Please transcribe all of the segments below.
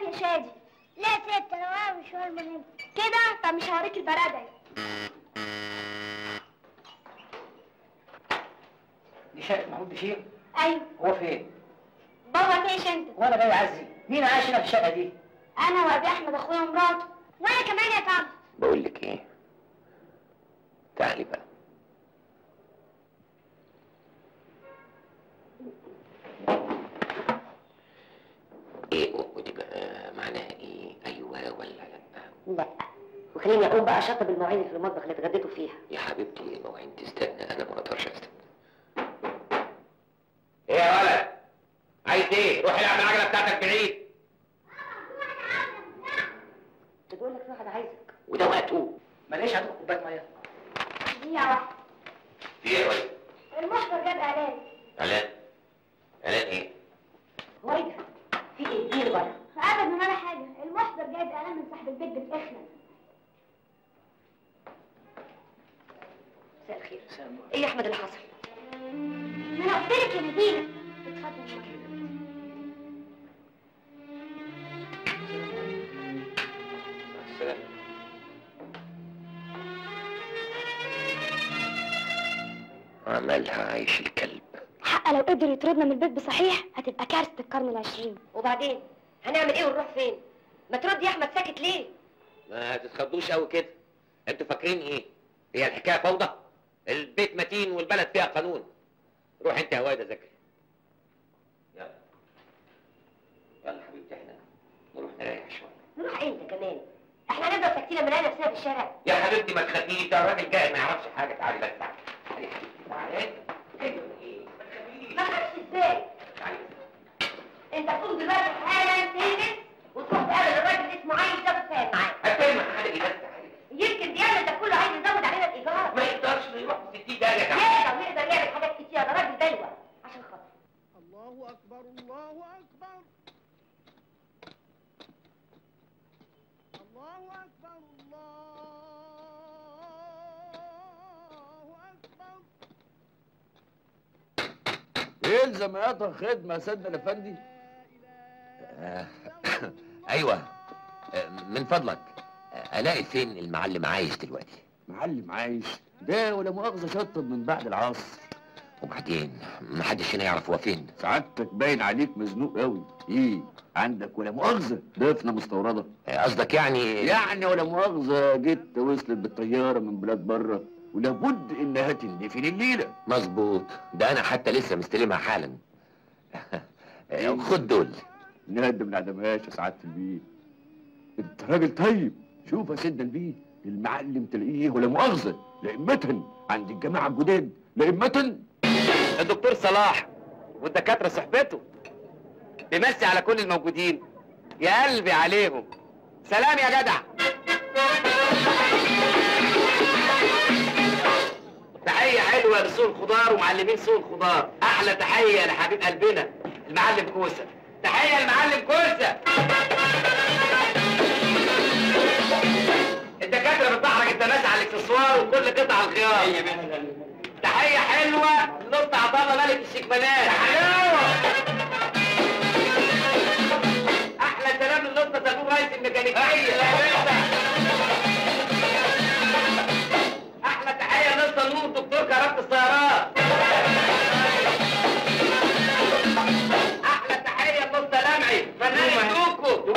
يا شادي لا ست انا معايا مشوار مهم كده طب مش هوريك البرادة دي شقة محمود بشير ايوه هو فين؟ بابا تعيش انت وانا جاي اعزي مين عايش هنا في الشقة دي؟ انا وابي احمد اخويا ومراته وانا كمان يا طنط بقول لك ايه تعالي بقى ايه ودي بقى معناها ايه ايوه ولا لا لا وخليني اقوم بقى اشطب المواعين اللي في المطبخ اللي اتغديتوا فيها يا حبيبتي المواعين تستنى انا ما اقدرش استنى ايه يا ولد عايز ايه روح العب العجله بتاعتك بعيد بتقول لك في واحد عايزك وده وقته ماليش عندكم كوباية مية دي واحده في ايه يا ولد المحضر جاب اعلان اعلان اعلان ايه هو ايه ده؟ في ايه؟ مين بره؟ ابدا ولا حاجه المحضر جايب اعلان من صاحب البيت بالاخنه مساء الخير ايه يا احمد اللي حصل؟ ما انا قلت لك يا نبيله اتفضل السلام عملها عايش الكلب حق لو قدر يطردنا من البيت بصحيح هتبقى كارثه القرن العشرين وبعدين هنعمل ايه ونروح فين؟ ما ترد يا احمد ساكت ليه؟ ما تتخضوش قوي كده انتوا فاكرين ايه هي الحكايه فوضى البيت متين والبلد فيها قانون روح انت يا واد ذاكر يلا يلا حبيبتي احنا نروح نريح شويه نروح انت كمان احنا هنفضل ساكتين لما نلاقي نفسنا في الشارع يا حبيبتي ما تخافيش ده الراجل جاي ما يعرفش حاجه تعالي بس تعالي تعالي يا حبيبتي تعالي ايه ايه ما تخافيش ما خافش ازاي؟ تعالي انت تقوم دلوقتي حالا تلبس وتروح تقابل الراجل اسمه عايز ده وتفاهم معاه هتفهم حاجه ايه بس تعالي يمكن بيعمل ده كله عايز يزود علينا الايجار ما يقدرش يروح في 60 دقيقه تعالي يقدر يقدر يعمل حاجات كتير ده راجل بلوى عشان خاطر الله أكبر الله أكبر الله أكبر الله أكبر ايه الزميات الخدمه يا سيدنا الافندي آه، ايوه آه، من فضلك آه، الاقي فين المعلم عايش دلوقتي معلم عايش ده ولا مؤاخذه شطب من بعد العصر وبعدين محدش هنا يعرف هو فين سعادتك باين عليك مزنوق قوي ايه عندك ولا مؤاخذه ضيفنا مستورده آه، قصدك يعني يعني ولا مؤاخذه جيت وصلت بالطياره من بلاد بره ولابد انها تندفن الليله مظبوط ده انا حتى لسه مستلمها حالا آه، خد دول نقدم العدمهاش يا سعاده البيه انت راجل طيب شوف يا سيدنا البيه المعلم تلاقيه ولا مؤاخذه لائمة عند الجماعه الجداد لائمة الدكتور صلاح والدكاتره صحبته بيمسي على كل الموجودين يا قلبي عليهم سلام يا جدع تحية حلوة لسوق الخضار ومعلمين سوق الخضار أحلى تحية لحبيب قلبنا المعلم كوسة تحية للمعلم كوسة الدكاترة بتحرك التماس على الاكسسوار وكل قطع الخيار تحية حلوة لنص عطا الله ملك الشكمانات حلاوة أحلى سلام للنص تكون رئيس الميكانيكية أحلى تحية لنص نور دكتور كهرباء السيارات أحلى تحية لنص لمعي فنان الدوكو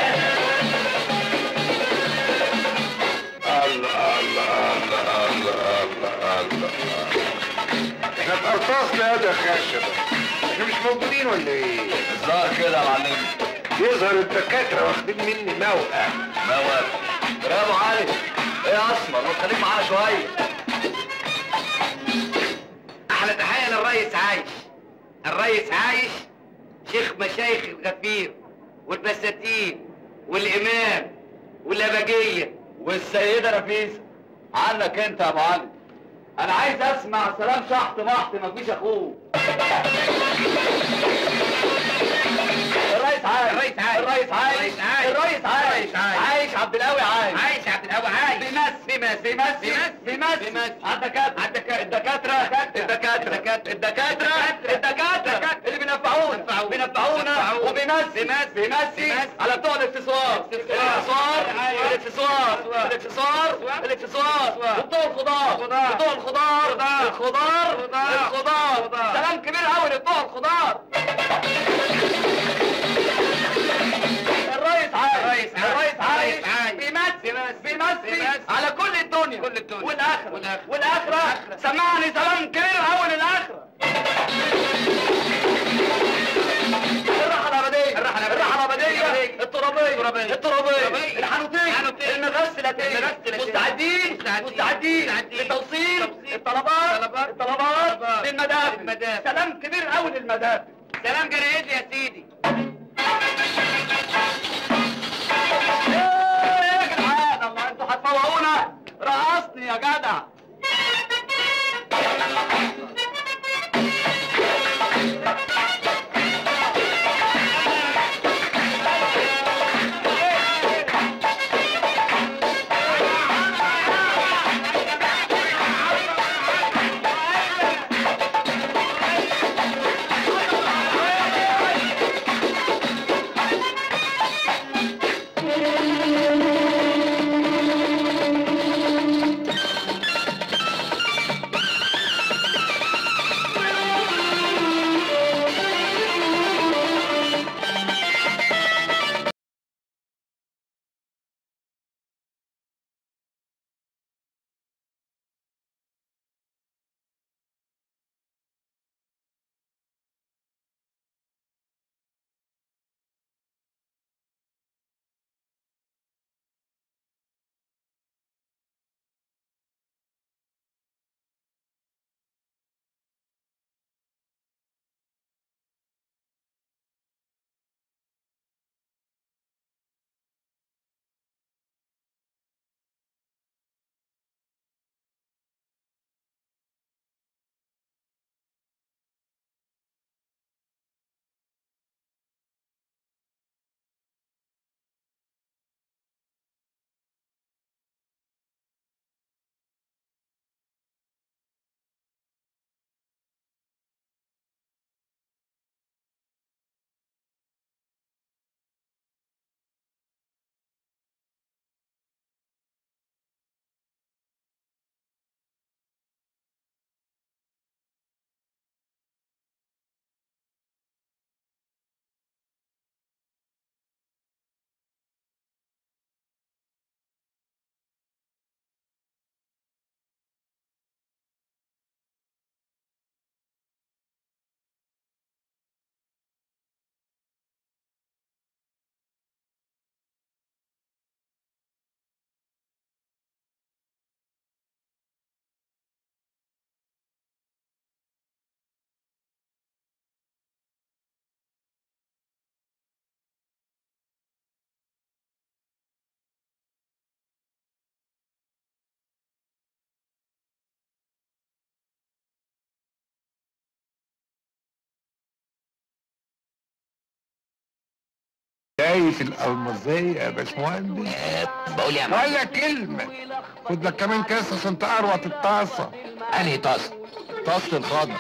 الله الله الله الله الله الله احنا اتقرطصنا يا ده خشب احنا مش موجودين ولا ايه؟ الظاهر كده يا معلم يظهر الدكاترة واخدين مني موقع موافق برافو علي ايه يا اسمر ما تخليك معانا شويه أحلى تحية للريس عايش الريس عايش شيخ مشايخ الغفير والبساتين والإمام واللبجية والسيده نفيسه عنك انت يا ابو علي انا عايز اسمع سلام شحط محط مفيش اخوه الرئيس عايش الريس عايش الرئيس عايش الريس عايش الرئيس عايش الريس عايش. عايش عبد القوي عايش عايش عبد القوي عايش بيمثل بيمثل بيمثل بيمثل بيمثل الدكاتره الدكاتره الدكاتره الدكاتره الدكاتره الدكاتره اللي بينفعوا بينبهونا بينبهونا وبيمسي بيمسي على بتوع الاكسسوار الاكسسوار الاكسسوار الاكسسوار الاكسسوار وبتوع الخضار بتوع الخضار الخضار الخضار سلام كبير قوي لبتوع الخضار الرئيس عايش الرئيس عايش بيمسي بيمسي على كل الدنيا كل الدنيا والاخره والاخره سمعني سلام كبير قوي للاخره الراحة الأبدية الراحة الأبدية الترابية الترابية الحنوتية المغسلة مستعدين مستعدين لتوصيل الطلبات الطلبات للمدافع سلام كبير قوي للمدافع سلام جريد يا سيدي ايه يا جدعان الله انتوا هتفوقونا رقصني يا جدع شايف الألمازية يا باشمهندس بقول يا ولا كلمة خد لك كمان كاس عشان تقروط الطاسة انهي طاسه طاسه الخضر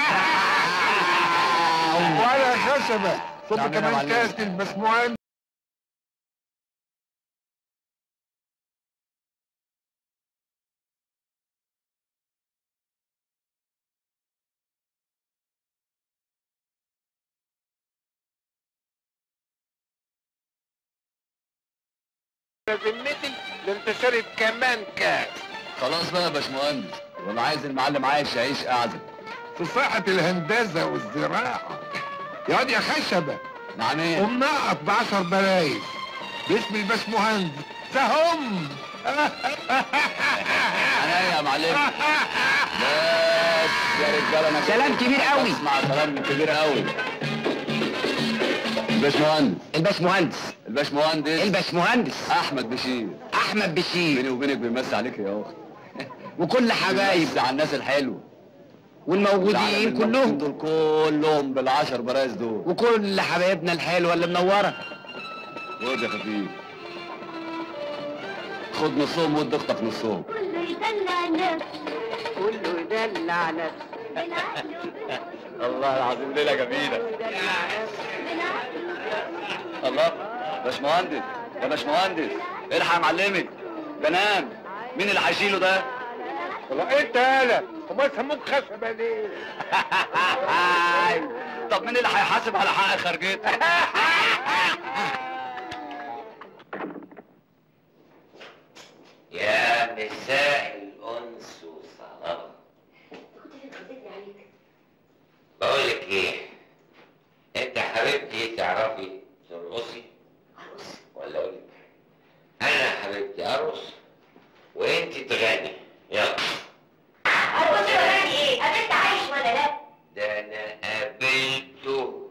ولا خشبة خد نعم لك يا كمان معلم. كاس للباشمهندس ذمتي ده انت شارب كمان كاس خلاص بقى يا باشمهندس وانا عايز المعلم عايش يعيش قاعده في صحة الهندسة والزراعة يا واد يا خشبة نعم ايه قوم نقط بعشر برايز باسم الباشمهندس سهم انا ايه يا معلم بس يا رجاله انا سلام كبير قوي. اسمع كلام كبير قوي الباشمهندس الباشمهندس الباشمهندس الباشمهندس احمد بشير احمد بشير بيني وبينك بيمسي عليك يا اخت وكل حبايب بيمسي على الناس الحلوه والموجودين العالم كلهم الموجودين دول كلهم بالعشر برايز دول وكل حبايبنا الحلوه اللي منوره خد يا خفيف خد نصهم وادي اختك نصهم كله يدلع نفسه كله يدلع نفسه بالعقل وبالعقل الله العظيم ليله جميله الله باشمهندس يا باشمهندس الحق يا معلمي ده نام مين اللي هيشيله ده؟ والله انت يالا امال سموك خشبه ليه؟ طب مين اللي هيحاسب على حق خرجتك؟ يا مساء الأنس والصلاة كنت فين خدتني عليك بقول لك إيه أنت حبيبتي تعرفي ترقصي عروس ولا أقول لك أنا حبيبتي أرقص وأنت تغني يلا عروس وغني ايه؟ أنت عايش ولا لا؟ ده أنا قابلته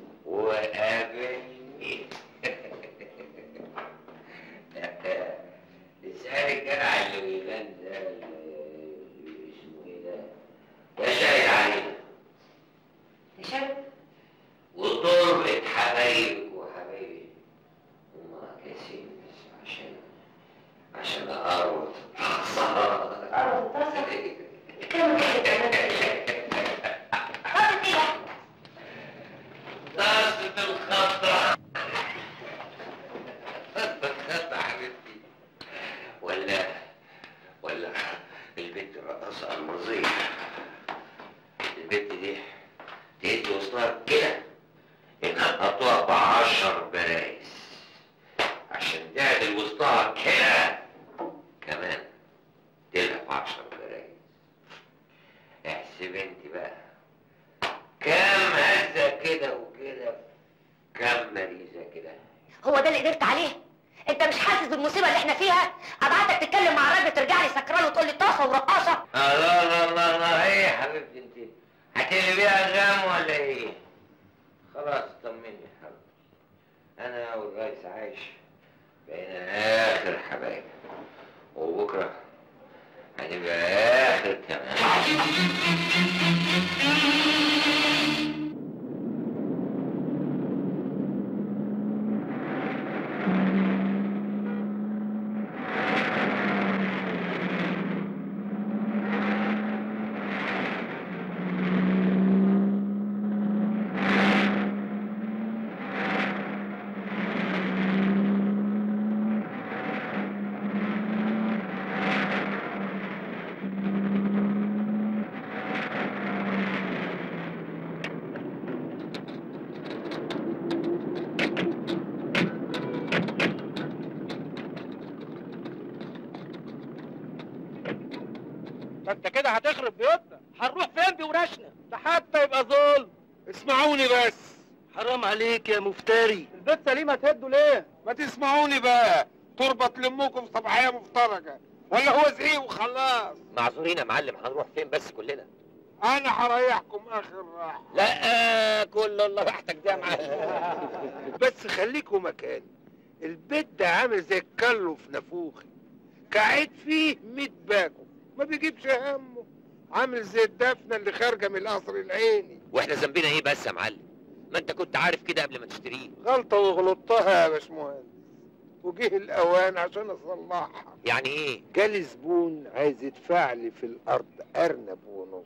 وقابلني اسألي الجدع اللي بيغني ده اللي اسمه إيه ده؟ ده شاهد علينا تشرب وتربط حبايبك وحبايبي وما كاسين بس عشان عشان أقرب قرب الطاسة كم كده خدت ايه بقى؟ طاسة الخضرا الخضرا حبيبتي ولا ولا البنت الرقاصة المرضية البنت دي تهد وسطها كده ينقطوها بعشر برايس عشان تعدل وسطها كده كمان تلعب عشر برايس احسب انت بقى كام هزة كده وكده كام مريزة كده هو ده اللي قدرت عليه؟ انت مش حاسس بالمصيبه اللي احنا فيها؟ ابعتك تتكلم مع الراجل ترجع لي سكران وتقول لي طاسه ورقاصه الله الله الله الله ايه يا حبيبتي انت هتقلي بيها غام ولا ايه خلاص طمني يا حبيبتي انا والرئيس عايش بقينا اخر حبايب وبكره هنبقى اخر كمان ما انت كده هتخرب بيوتنا هنروح فين بورشنا ده حتى يبقى ظلم اسمعوني بس حرام عليك يا مفتري البيت سليمه تهدوا ليه ما تسمعوني بقى تربط لامكم صباحيه مفترجه ولا هو زعيق وخلاص معذورين يا معلم هنروح فين بس كلنا انا هريحكم اخر راحه لا كل الله راحتك ده معايا بس خليكوا مكاني البيت ده عامل زي الكلو في نافوخي قاعد فيه 100 باكو ما بيجيبش همه عامل زي الدفنه اللي خارجه من القصر العيني واحنا ذنبنا ايه بس يا معلم ما انت كنت عارف كده قبل ما تشتريه غلطه وغلطتها يا باشمهندس وجه الاوان عشان اصلحها يعني ايه جالي زبون عايز يدفع لي في الارض ارنب ونص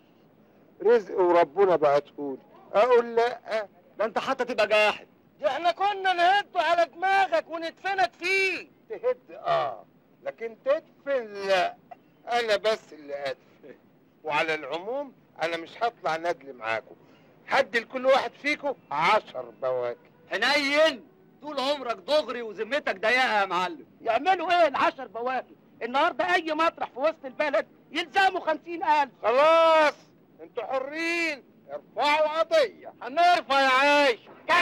رزق وربنا بعتهولي اقول لا ده انت حتى تبقى جاحد ده احنا كنا نهده على دماغك وندفنك فيه تهد اه لكن تدفن لا انا بس اللي ادفن وعلى العموم انا مش هطلع ندل معاكم حد لكل واحد فيكم عشر بواكب حنين طول عمرك دغري وذمتك ضيقه يا معلم يعملوا ايه العشر بواكب النهارده اي مطرح في وسط البلد يلزموا خمسين الف خلاص انتوا حرين ارفعوا قضية هنرفع يا عايش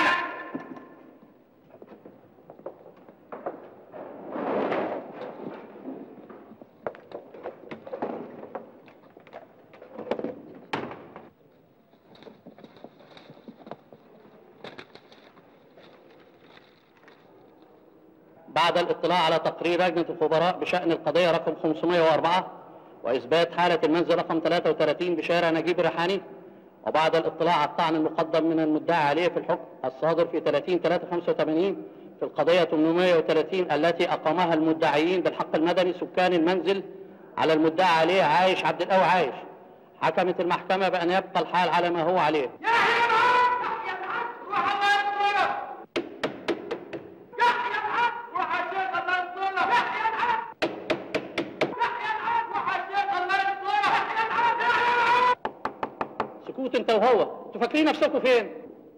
بعد الاطلاع على تقرير لجنة الخبراء بشأن القضية رقم 504 وإثبات حالة المنزل رقم 33 بشارع نجيب الريحاني وبعد الاطلاع على الطعن المقدم من المدعي عليه في الحكم الصادر في 30 3 85 في القضية 830 التي أقامها المدعيين بالحق المدني سكان المنزل على المدعي عليه عايش عبد القوي عايش حكمت المحكمة بأن يبقى الحال على ما هو عليه سكوت انت وهو انتوا فاكرين نفسكم فين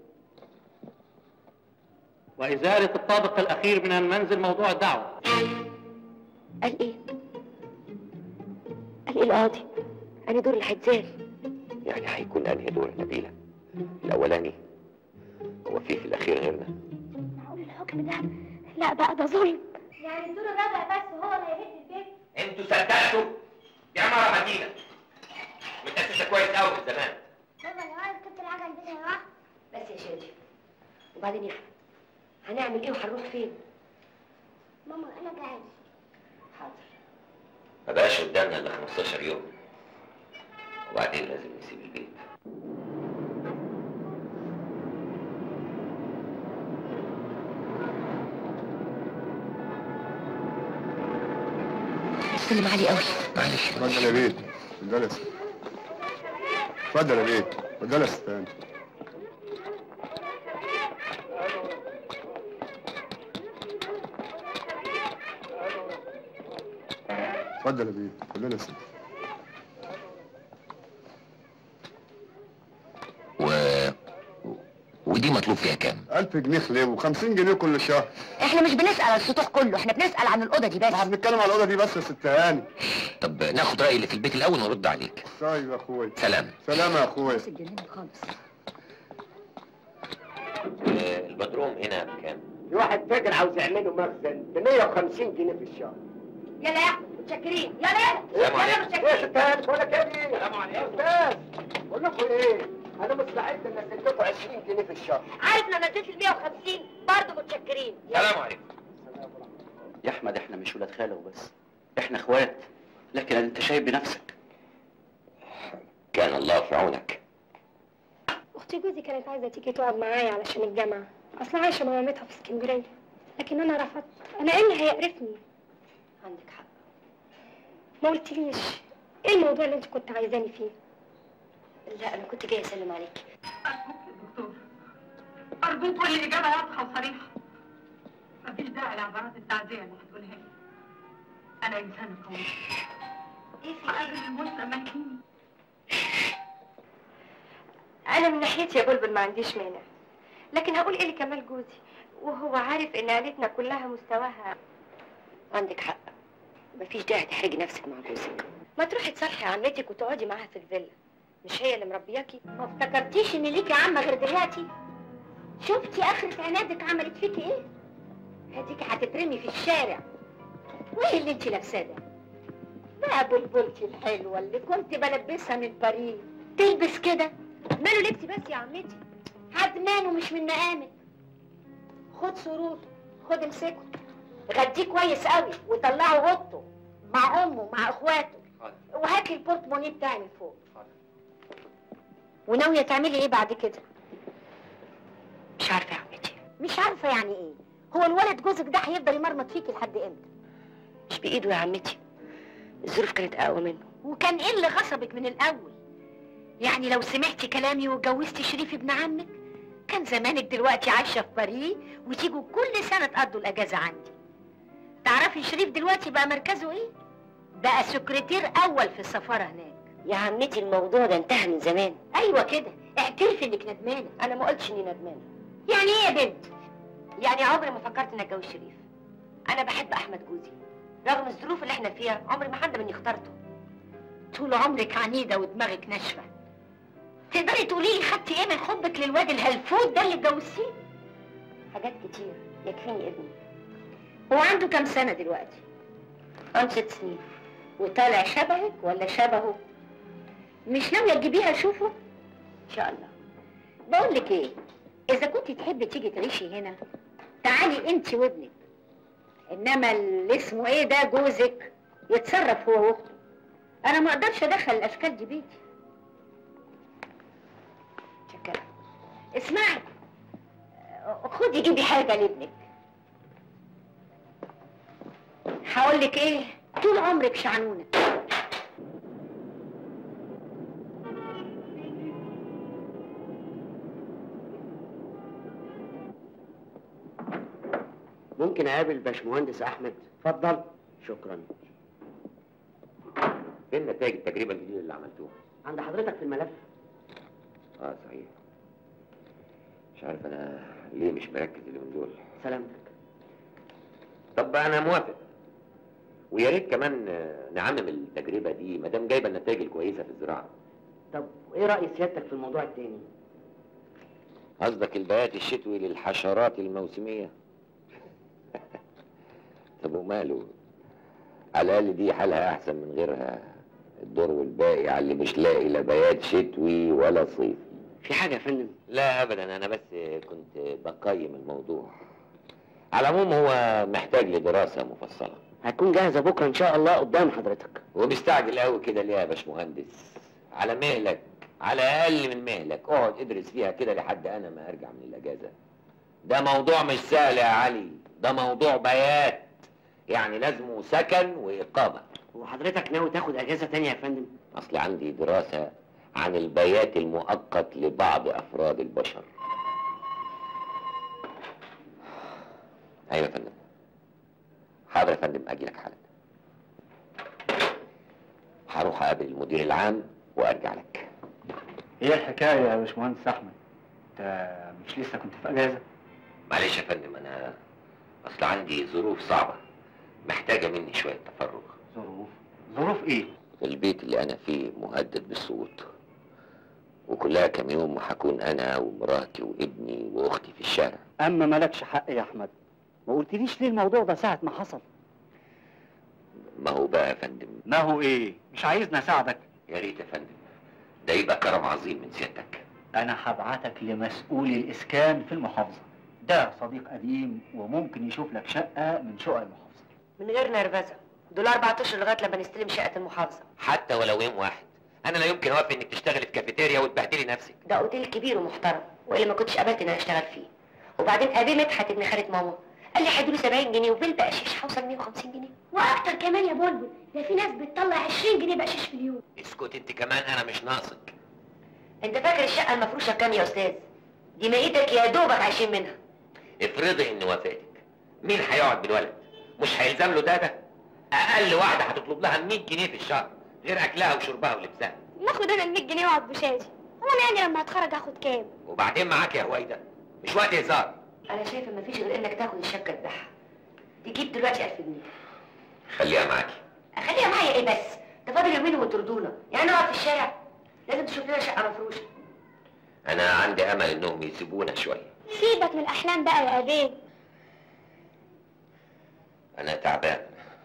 وإزالة الطابق الأخير من المنزل موضوع الدعوة قال ايه؟ قال ايه القاضي؟ انا دور اللي هيتزال يعني هيكون انهي دور نبيله الاولاني هو في في الاخير غيرنا معقول الحكم ده لا بقى ده ظلم يعني الدور الرابع بس هو اللي هيهد البيت انتوا صدقتوا دي عماره مدينه متاسسه كويس قوي من زمان ماما لو انا كنت الحاجه عندنا يا واحد بس يا شادي وبعدين يا أحمد، هنعمل ايه وهنروح فين؟ ماما انا جعان حاضر ما بقاش قدامنا الا 15 يوم وبعدين لازم نسيب البيت سلم علي قوي معلش اتفضل يا بيه الجلس اتفضل يا بيه الجلس تاني اتفضل يا بيه الجلس و... ودي مطلوب فيها كام 1000 جنيه خليه و50 جنيه كل شهر احنا مش بنسأل على السطوح كله احنا بنسأل عن الأوضة دي بس احنا بنتكلم على الاوضه دي بس يا ست هاني طب ناخد راي اللي في البيت الاول ونرد عليك طيب يا اخويا سلام سلام يا اخويا الجنين خالص آه، البدروم هنا بكام في واحد تاجر عاوز يعمله مخزن ب 150 جنيه في الشهر يلا يا أحمد متشكرين يلا السلام يلا عليكم. متشكرين ايه يا ستات بقول لك ايه السلام عليكم يا استاذ بقول لكم ايه انا مستعد ان انزل لكم 20 جنيه في الشهر عارف لو نزلت ال 150 برضه متشكرين سلام عليكم يا أحمد إحنا مش ولاد خالة وبس إحنا إخوات لكن أنت شايف بنفسك كان الله في عونك اختي جوزي كانت عايزه تيجي تقعد معايا علشان الجامعه اصل عايشه مع مامتها في اسكندريه لكن انا رفضت انا ايه اللي هيقرفني عندك حق ما قلتليش ايه الموضوع اللي انت كنت عايزاني فيه لا أنا كنت جاية أسلم عليك أرجوك قولي الإجابة واضحة وصريحة. مفيش داعي لعبارات التعزية اللي هتقولها لي. أنا إنسانة قوية. إيه في وقابل الموت لما يجيني. انا من ناحيتي يا بلبل ما عنديش مانع لكن هقول ايه لكمال جوزي وهو عارف ان عيلتنا كلها مستواها عندك حق مفيش داعي تحرجي نفسك مع جوزك ما تروحي تصالحي عمتك وتقعدي معاها في الفيلا مش هي اللي مربياكي ما افتكرتيش ان ليكي عمه غير دلوقتي شفتي اخرة عنادك عملت فيكي ايه هديكي هتترمي في الشارع وايه اللي انت لابساه ده بقى بلبلتي الحلوه اللي كنت بلبسها من باريس تلبس كده ماله لبسي بس يا عمتي حد ماله مش من مقامك خد سرور خد امسكه غديه كويس قوي وطلعه اوضته مع امه مع اخواته وهات لي البورتمونيه بتاعي من فوق وناويه تعملي ايه بعد كده مش عارفة يا عمتي مش عارفه يعني ايه هو الولد جوزك ده هيفضل يمرمط فيكي لحد امتى مش بإيده يا عمتي الظروف كانت أقوى منه وكان ايه اللي غصبك من الاول يعني لو سمعتي كلامي واتجوزتي شريف ابن عمك كان زمانك دلوقتي عايشه في باريس وتيجوا كل سنه تقضوا الاجازه عندي تعرفي شريف دلوقتي بقى مركزه ايه بقى سكرتير اول في السفاره هناك يا عمتي الموضوع ده انتهى من زمان ايوه كده اعترفي انك ندمانه أنا ما قلتش إني ندمانة يعني ايه يا بنت يعني عمري ما فكرت إني أتجوز شريف أنا بحب أحمد جوزي رغم الظروف اللي إحنا فيها عمري ما حد مني اخترته طول عمرك عنيده ودماغك ناشفه تقدري تقولي لي خدتي ايه من حبك للواد الهلفوت ده اللي اتجوزتيه حاجات كتير يكفيني ابني هو عنده كام سنه دلوقتي عنده ست سنين وطالع شبهك ولا شبهه مش ناويه تجيبيها اشوفه إن شاء الله بقول لك ايه اذا كنت تحبي تيجي تعيشي هنا تعالي انت وابنك انما اللي اسمه ايه ده جوزك يتصرف هو واخته انا ما اقدرش ادخل الاشكال دي بيتي شكرا اسمعي خدي جيبي حاجه لابنك هقول لك ايه طول عمرك شعنونه ممكن اقابل باشمهندس احمد اتفضل شكرا فين نتائج التجربه الجديده اللي عملتوها عند حضرتك في الملف اه صحيح مش عارف انا ليه مش مركز اليومين دول سلامتك طب انا موافق ويا ريت كمان آه، نعمم التجربه دي ما دام جايبه النتائج الكويسه في الزراعه طب ايه راي سيادتك في الموضوع التاني قصدك البيات الشتوي للحشرات الموسميه طب وماله على الاقل دي حالها احسن من غيرها الدور والباقي على اللي مش لاقي لا بيات شتوي ولا صيفي في حاجه يا فندم لا ابدا انا بس كنت بقيم الموضوع على العموم هو محتاج لدراسه مفصله هتكون جاهزه بكره ان شاء الله قدام حضرتك ومستعجل قوي كده ليه يا باشمهندس على مهلك على اقل من مهلك اقعد ادرس فيها كده لحد انا ما ارجع من الاجازه ده موضوع مش سهل يا علي ده موضوع بيات يعني لازمه سكن واقامه وحضرتك ناوي تاخد اجازه تانية يا فندم اصل عندي دراسه عن البيات المؤقت لبعض افراد البشر ايوه يا فندم حاضر يا فندم اجي لك حالا هروح اقابل المدير العام وارجع لك ايه الحكايه يا باشمهندس احمد انت مش لسه كنت في اجازه معلش يا فندم انا اصل عندي ظروف صعبه محتاجه مني شويه تفرغ ظروف ظروف ايه البيت اللي انا فيه مهدد بالسقوط وكلها كام يوم وهكون انا ومراتي وابني واختي في الشارع اما مالكش حق يا احمد ما قلتليش ليه الموضوع ده ساعه ما حصل ما هو بقى يا فندم ما هو ايه مش عايزني اساعدك يا ريت يا فندم ده يبقى كرم عظيم من سيادتك انا هبعتك لمسؤول الاسكان في المحافظه ده صديق قديم وممكن يشوف لك شقه من شقق المحافظه من غير نرفزه دول اربع اشهر لغايه لما نستلم شقه المحافظه حتى ولو يوم واحد انا لا يمكن اوافق انك تشتغلي في كافيتيريا وتبهدلي نفسك ده اوتيل كبير ومحترم والا ما كنتش قبلت ان انا اشتغل فيه وبعدين ابي مدحت ابن خالة ماما قال لي هيدولي 70 جنيه وبيل بقشيش هوصل 150 جنيه واكتر كمان يا بلبل ده في ناس بتطلع 20 جنيه بقشيش في اليوم اسكت انت كمان انا مش ناقصك انت فاكر الشقه المفروشه بكام يا استاذ دي مائتك يا دوبك عايشين منها افرضي اني وافقتك مين هيقعد بالولد مش هيلزم له ده ده اقل واحده هتطلب لها 100 جنيه في الشهر غير اكلها وشربها ولبسها ناخد انا ال 100 جنيه واقعد بشاجي هو انا يعني لما اتخرج هاخد كام وبعدين معاك يا هويدا مش وقت هزار انا شايفه مفيش غير انك تاخد الشبكه تبيعها تجيب دلوقتي 1000 جنيه خليها معاكي اخليها معايا ايه بس ده فاضل يومين وتردونا يعني نقعد في الشارع لازم تشوف لنا شقه مفروشه انا عندي امل انهم يسيبونا شويه سيبك من الاحلام بقى يا ابي انا تعبان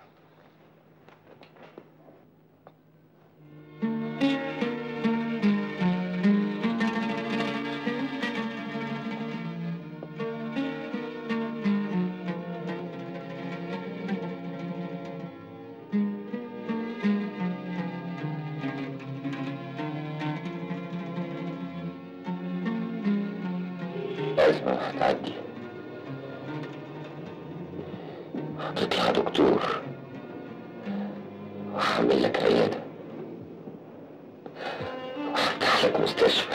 أزمة هتعدي هتطلع دكتور وهعمل لك عيادة وهفتح لك مستشفى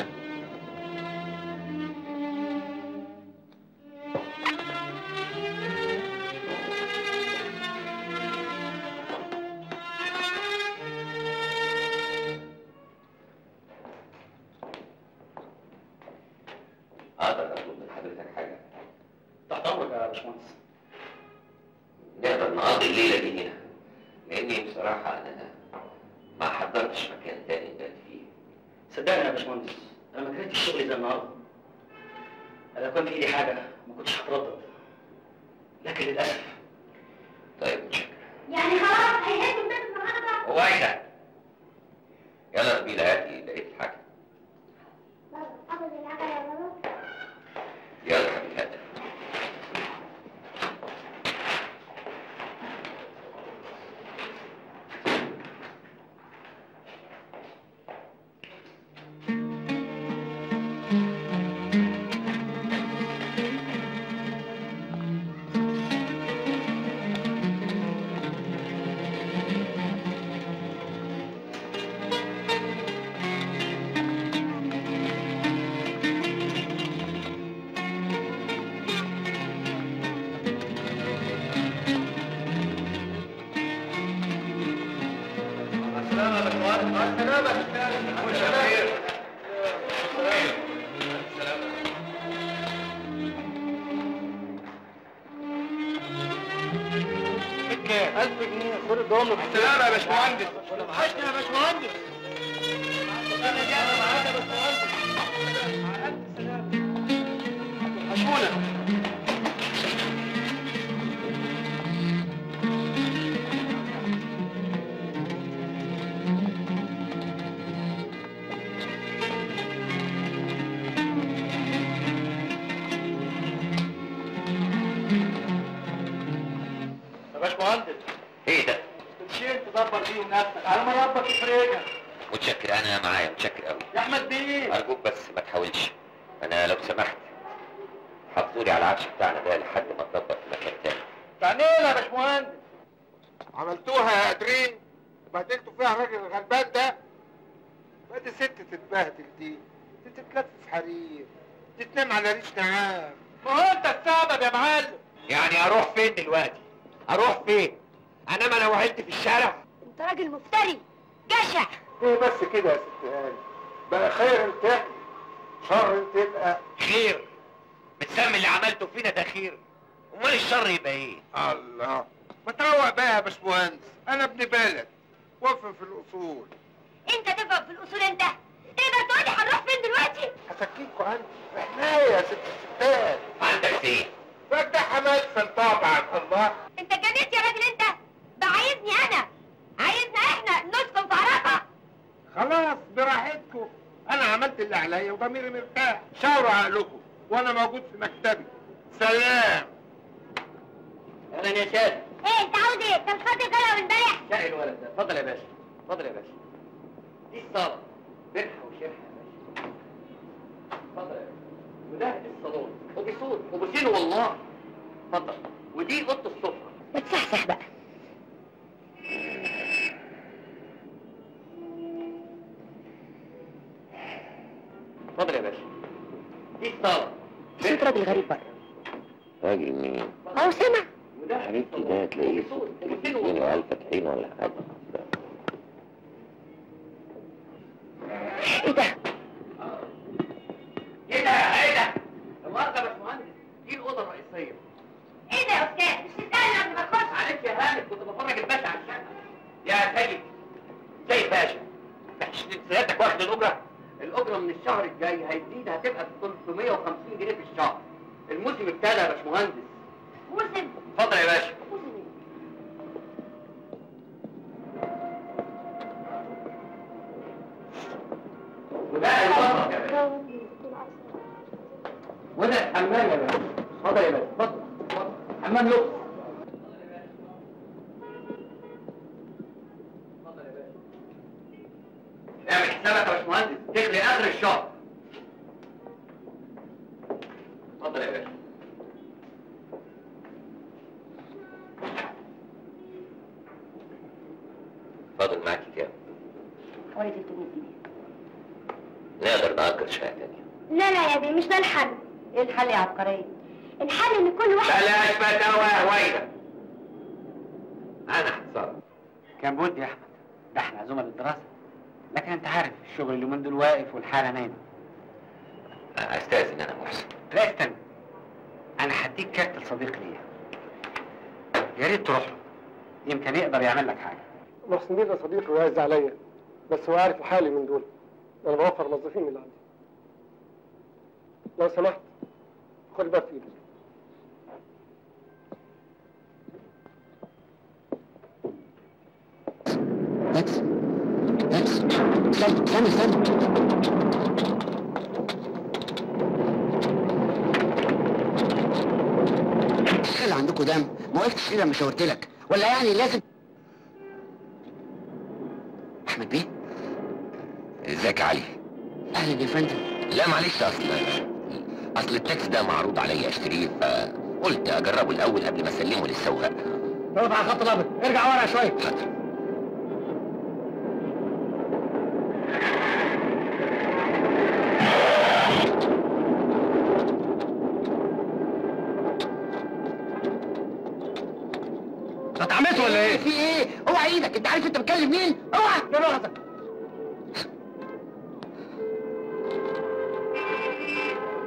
أقدر أطلب من حضرتك حاجة تحت امرك يا باشمهندس نقدر نقضي الليلة دي هنا لأني بصراحة أنا ما حضرتش مكان تاني نبات فيه صدقني يا باشمهندس انا ما كرهتش شغلي زي النهارده انا لو كان في ايدي حاجه ما كنتش هتردد لكن للاسف طيب متشكر يعني خلاص هيهدوا البيت النهارده هو إيه ده؟ يلا نبيلة هاتي لقيت الحاجة قبل العجله يا بابا يلا حبيبي هات 1000 جنيه خد الدوم السلامة يا باشمهندس وحشني يا باشمهندس انا جاي معاك يا باشمهندس مع الف سلامه وحشونا يا باشمهندس ايه ده؟ تشيل تدبر بيهم نفسك على ما ربك يفرجك متشكر انا معايا متشكر قوي يا احمد بيه ارجوك بس ما تحاولش انا لو سمحت حطولي على العفش بتاعنا ده لحد ما تظبط في مكان تاني تعنينا يا باشمهندس عملتوها يا قادرين بهدلتوا فيها الراجل الغلبان ده بقى دي ست تتبهدل دي دي تتلف في حرير دي تنام على ريش نعام ما هو انت السبب يا معلم يعني اروح فين دلوقتي؟ اروح فين؟ انام انا وعيلتي في الشارع؟ انت راجل مفتري جشع ايه بس كده يا ست هاني بقى خير انت شر انت يبقى خير بتسمي اللي عملته فينا ده خير امال الشر يبقى ايه؟ الله ما تروق بقى يا باشمهندس انا ابن بلد وافق في الاصول انت تفهم في الاصول انت تقدر تقولي هنروح فين دلوقتي هسكيكوا عنه حماية يا ست الستات عندك ايه؟ فتح مدفن طبعا الله انت جنيت يا راجل انت ده عايزني انا عايزنا احنا نسكن في عرفه خلاص براحتكم انا عملت اللي عليا وضميري مرتاح شاوروا عقلكم وانا موجود في مكتبي سلام اهلا يا شاد ايه انت عاوز ايه انت مش فاضي كده من امبارح شاهي الولد ده اتفضل يا باشا اتفضل يا باشا دي الصاله برحه وشرحه يا باشا اتفضل يا باشا وده الصالون وبصوت وبصيله والله اتفضل ودي اوضه السفره ما تصحصح بقى اتفضل يا باشا دي الصاله صوت راجل غريب بره راجل مين؟ اهو سمع وده حبيبتي ده تلاقيه اتنين وعيال فاتحين ولا حاجة ايه ده ايه ده ايه ده النهارده يا باشمهندس دي الاوضه الرئيسيه ايه ده يا استاذ مش تستنى قبل ما تخش معلش يا هاني كنت بفرج الباشا على الشقه يا سيد سيد باشا مش سيادتك واخد الأجرة؟ الاجره من الشهر الجاي هيزيد هتبقى ب 350 جنيه في الشهر الموسم ابتدى يا باشمهندس موسم اتفضل يا باشا موسم ايه وده المطبخ يا باشا وده الحمام يا باشا اتفضل يا باشا اتفضل اتفضل. حمام لوكس اتفضل يا باشا اعمل حسابك يا باشمهندس تغلي اخر الشهر اتفضل يا باشا فاضل معاكي كام؟ حوالي 300 جنيه نقدر نأجر شقة تانية لا لا يا بيه مش ده الحل ايه الحل يا عبقرية الحل ان كل واحد بلاش فتاوى يا هويدا أنا هتصرف كان بودي يا احمد ده احنا عزومه للدراسه لكن انت عارف الشغل اليومين دول واقف والحاله نايمه أستاذن أنا محسن لا استنى انا هديك كارت لصديق ليا يا ريت تروح له يمكن يقدر يعمل لك حاجه محسن بيه ده صديقي وعايز عليا بس هو عارف حالي من دول انا بوفر موظفين من اللي عندي لو سمحت خد الباب في ايدك بس بس استنى استنى استنى خلي عندكم دم ما وقفتش كده لما شاورت لك ولا يعني لازم احمد بيه ازيك يا علي؟ اهلا يا فندم لا معلش أصل أصل التاكسي ده معروض عليا أشتريه فقلت أجربه الأول قبل ما أسلمه للسواق اقف على الخط الابيض ارجع ورا شويه حاضر اتعملت ولا ايه؟ في ايه؟ اوعى ايدك انت عارف انت بتكلم مين؟ اوعى دماغك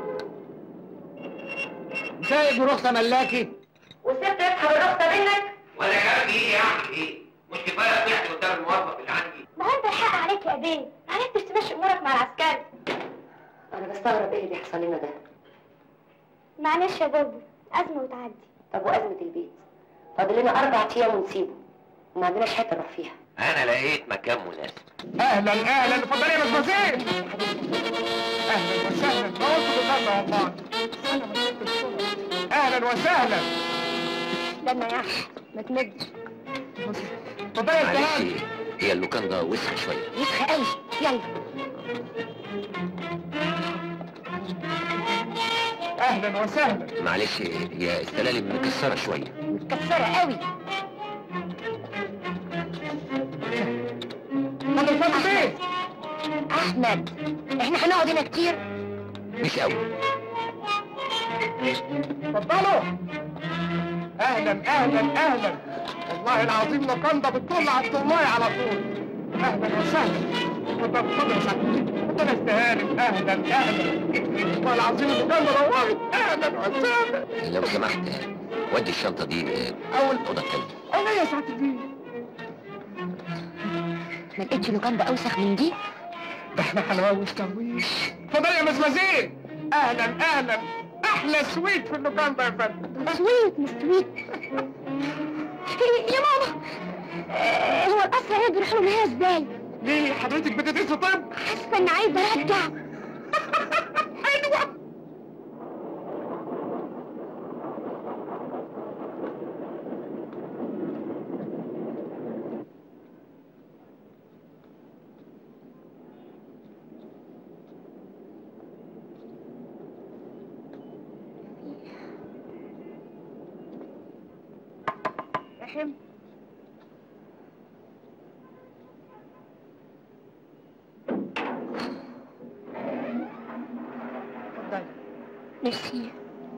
سايب ورخصه ملاكي وسبت يسحب الرخصة منك ولا كلام ايه يعني ايه مش كفايه طلعت قدام الموظف اللي عندي ما انت الحق عليك يا بيه ما عرفتش تمشي امورك مع العسكري انا بستغرب ايه اللي بيحصل لنا ده معلش يا بابا ازمه وتعدي طب وازمه البيت فاضل لنا اربع ايام ونسيبه وما عندناش حته نروح فيها انا لقيت مكان مناسب اهلا اهلا اتفضلي يا مدمزيل اهلا وسهلا ما قلت بالله والله انا ما شفت الصورة. اهلا وسهلا استنى يا احمد ما تمدش اتفضلي يا معلش استاذ هي اللوكاندا وسخه شويه يسخى قوي يلا اهلا وسهلا معلش هي السلالم مكسره شويه متكسره قوي اتفضل اتفضل بيه احمد احنا هنقعد هنا كتير مش قوي اتفضلوا اهلا اهلا اهلا والله العظيم لوكاندا بتطل على الطلاية على طول اهلا وسهلا اتفضل اتفضل يا صاحبي اتفضل يا استهانم اهلا اهلا والله العظيم اللوكاندا نورت اهلا وسهلا لو سمحت ودي الشنطه دي اول الاوضه التانيه انا يا سعاده الدين ما لقيتش لوكاندا اوسخ من دي ده احنا هنروش ترويش اتفضل يا مزمزين اهلا اهلا احلى سويت في اللوكاندا يا فندم سويت مش سويت يا ماما آه، هو القصر هنا بيروح لهم هنا ازاي؟ ليه حضرتك بتدرسي طب حاسه اني عايزه ارجع حلوه رحم اتفضلي ميرسي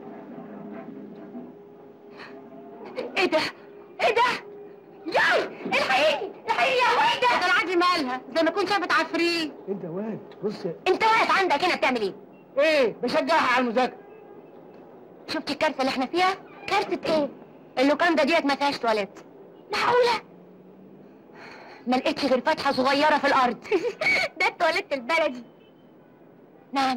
ايه ده؟ ايه ده؟ ياي الحقيقي الحقيقي يا وحده ده العادي مالها زي ما كنت شافت عفريت انت واد بص انت واقف عندك هنا بتعمل ايه؟ ايه بشجعها على المذاكره شفت الكارثه اللي احنا فيها؟ كارثه ايه؟ اللوكاندا ديت ما فيهاش تواليت معقوله؟ ما لقيتش غير فتحه صغيره في الارض ده التواليت البلدي نعم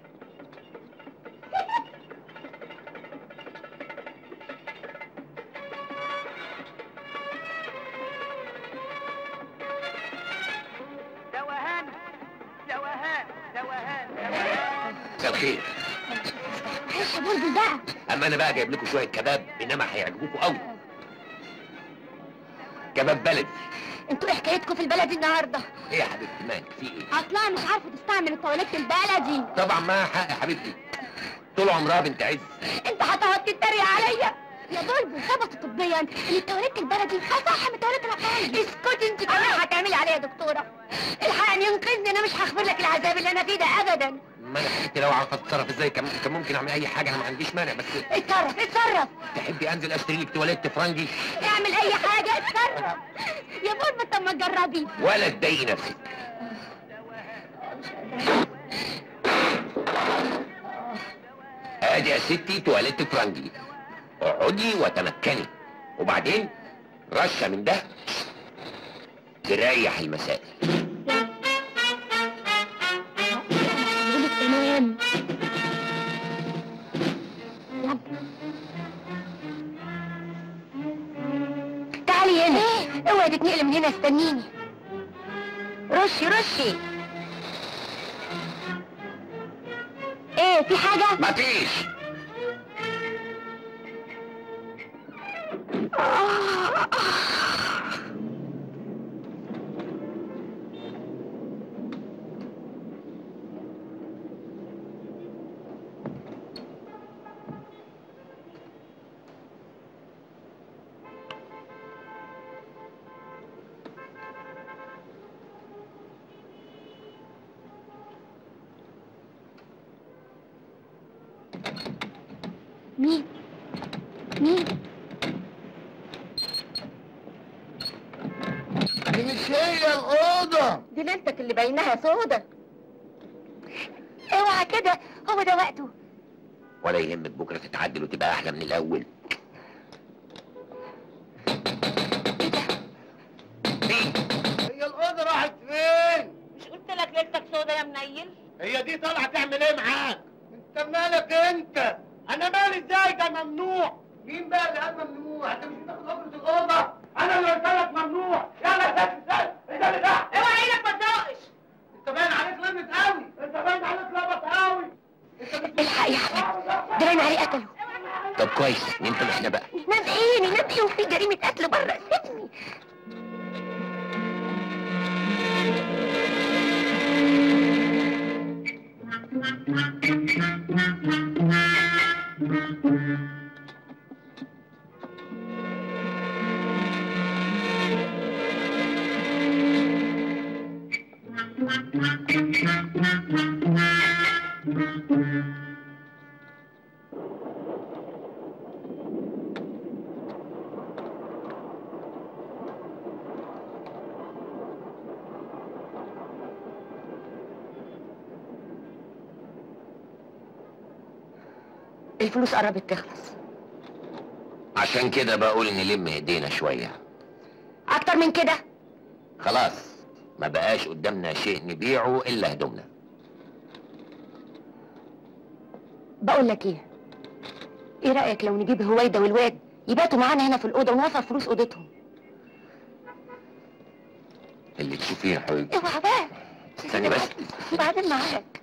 دوهان دوهان دوهان مساء الخير معلش يا بلبل بقى اما انا بقى جايب لكم شويه كباب انما هيعجبوكم قوي كباب بلدي انتوا ايه حكايتكم في البلد النهارده؟ ايه يا حبيبتي مالك في ايه اصلا مش عارفه تستعمل التواليت البلدي طبعا معاها حق يا حبيبتي طول عمرها بنت عز انت هتقعد تتريق عليا يا بلبل ثبت طبيا ان التواليت البلدي اصح من التواليت العقاري اسكتي انت كمان هتعملي عليا يا دكتوره الحقني انقذني انا مش هغفر لك العذاب اللي انا فيه ده ابدا ما انا حبيبتي لو عارفه اتصرف ازاي كان كان ممكن اعمل اي حاجه انا ما عنديش مانع بس اتصرف اتصرف تحبي انزل اشتري لك تواليت فرنجي اعمل اي حاجه اتصرف يا بلبل طب ما تجربي ولا تضايقي نفسك ادي يا ستي تواليت فرنجي اقعدي وتمكني وبعدين رشه من ده تريح المسائل بقولك تمام يلا تعالي هنا اوعي تتنقلي من هنا استنيني رشي رشي ايه في حاجة؟ مفيش مين؟ مين؟ دي مش هي الأوضة دي ليلتك اللي بايناها سودة اوعى كده هو ده وقته ولا يهمك بكره تتعدل وتبقى احلى من الاول لا ممنوع مين بقى اللي قال ممنوع انت مش بتاخد اجره الاوضه انا اللي قلت لك ممنوع يلا يا ست ايه ده اللي تحت اوعى ايدك ما تزقش انت باين عليك لمت قوي انت باين عليك لبط قوي الحق يا احمد جرينا عليه قتله طب كويس ننتبه احنا بقى نام ايه ننام ايه وفي جريمه قتل بره سيبني الفلوس قربت تخلص عشان كده بقول نلم ايدينا شويه اكتر من كده خلاص ما بقاش قدامنا شيء نبيعه الا هدومنا بقول لك ايه ايه رايك لو نجيب هويدا والواد يباتوا معانا هنا في الاوضه ونوفر فلوس اوضتهم اللي تشوفيه يا حبيبي اوعى بقى استني بس بعدين معاك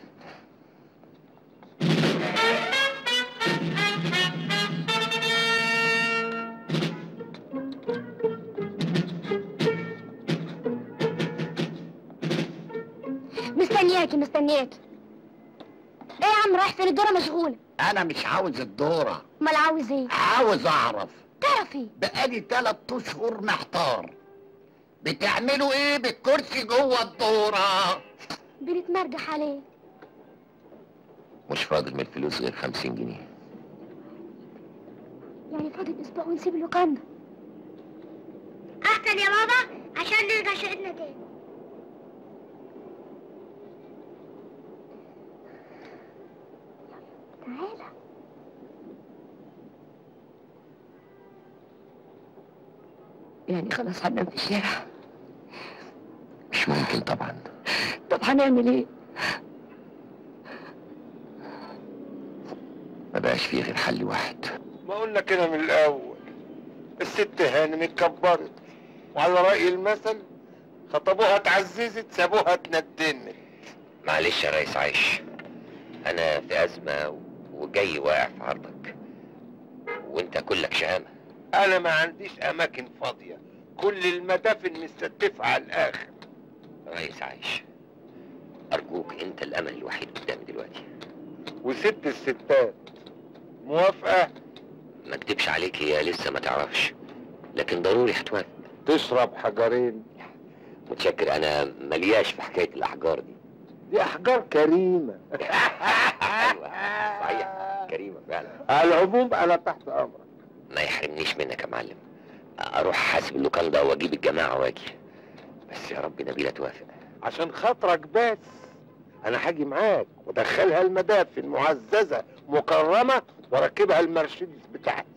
مستنياكي مستنياكي ايه يا عم رايح فين الدوره مشغوله انا مش عاوز الدورة امال عاوز ايه عاوز اعرف تعرف ايه بقالي تلات اشهر محتار بتعملوا ايه بالكرسي جوه الدورة بنتمرجح عليه مش فاضل من الفلوس غير خمسين جنيه يعني فاضل اسبوع ونسيب اللوكاندا احسن يا بابا عشان نرجع شقتنا تاني تعالى يعني خلاص هننام في الشارع مش ممكن طبعا طب هنعمل ايه ما بقاش فيه غير حل واحد ما قلنا كده من الاول الست هانم اتكبرت وعلى رأي المثل خطبوها اتعززت سابوها اتندمت معلش يا ريس عايش انا في ازمه وجاي واقع في عرضك وانت كلك شهامه انا ما عنديش اماكن فاضية كل المدافن مستتفة على الاخر ريس عايش ارجوك انت الامل الوحيد قدامي دلوقتي وست الستات موافقة ما اكدبش عليك هي لسه ما تعرفش لكن ضروري هتوافق تشرب حجرين متشكر انا ملياش في حكايه الاحجار دي دي احجار كريمة ايوه صحيح كريمه فعلا على العموم انا تحت امرك ما يحرمنيش منك يا معلم اروح حاسب اللوكان ده واجيب الجماعه واجي بس يا رب نبيله توافق عشان خاطرك بس انا هاجي معاك وادخلها المدافن معززة مكرمة واركبها المرسيدس بتاعتي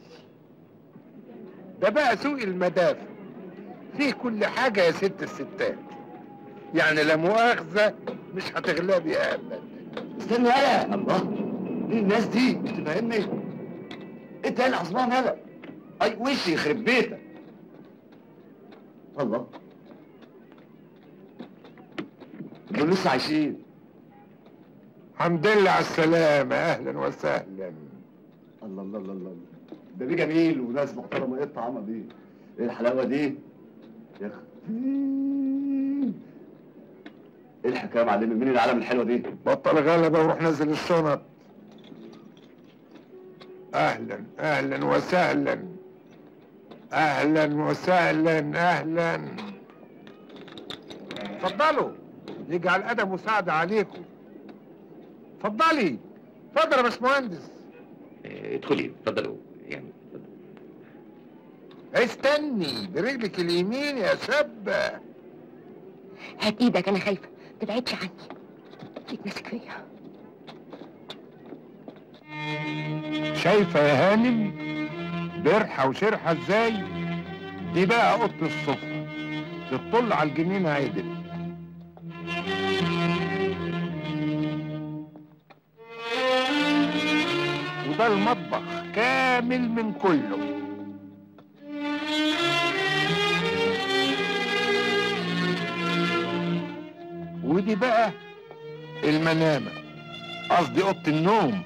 ده بقى سوق المدافن فيه كل حاجة يا ست الستات يعني لا مؤاخذة مش هتغلبي ابدا استنى يالا الله مين الناس دي تفهمني انت ايه عصبان يالا اي وشي يخرب بيتك الله دول لسه عايشين الحمد لله على السلامة اهلا وسهلا الله الله الله الله ده بيه جميل وناس محترمه ايه الطعامه دي ايه الحلاوه دي يا اختي ايه الحكايه يا معلمي مين العالم الحلوه دي بطل غلبة وروح نزل الشنط اهلا اهلا وسهلا اهلا وسهلا اهلا اتفضلوا يجعل ادب مساعدة عليكم اتفضلي اتفضل يا باشمهندس إيه، ادخلي اتفضلوا يعني اتفضل. استني برجلك اليمين يا شابة هات ايدك انا خايفه ما تبعدش عني ليك ماسك فيا شايفة يا هانم برحة وشرحة ازاي دي بقى اوضة السفرة تطل على الجنينة عدل وده المطبخ كامل من كله ودي بقى المنامة قصدي أوضة النوم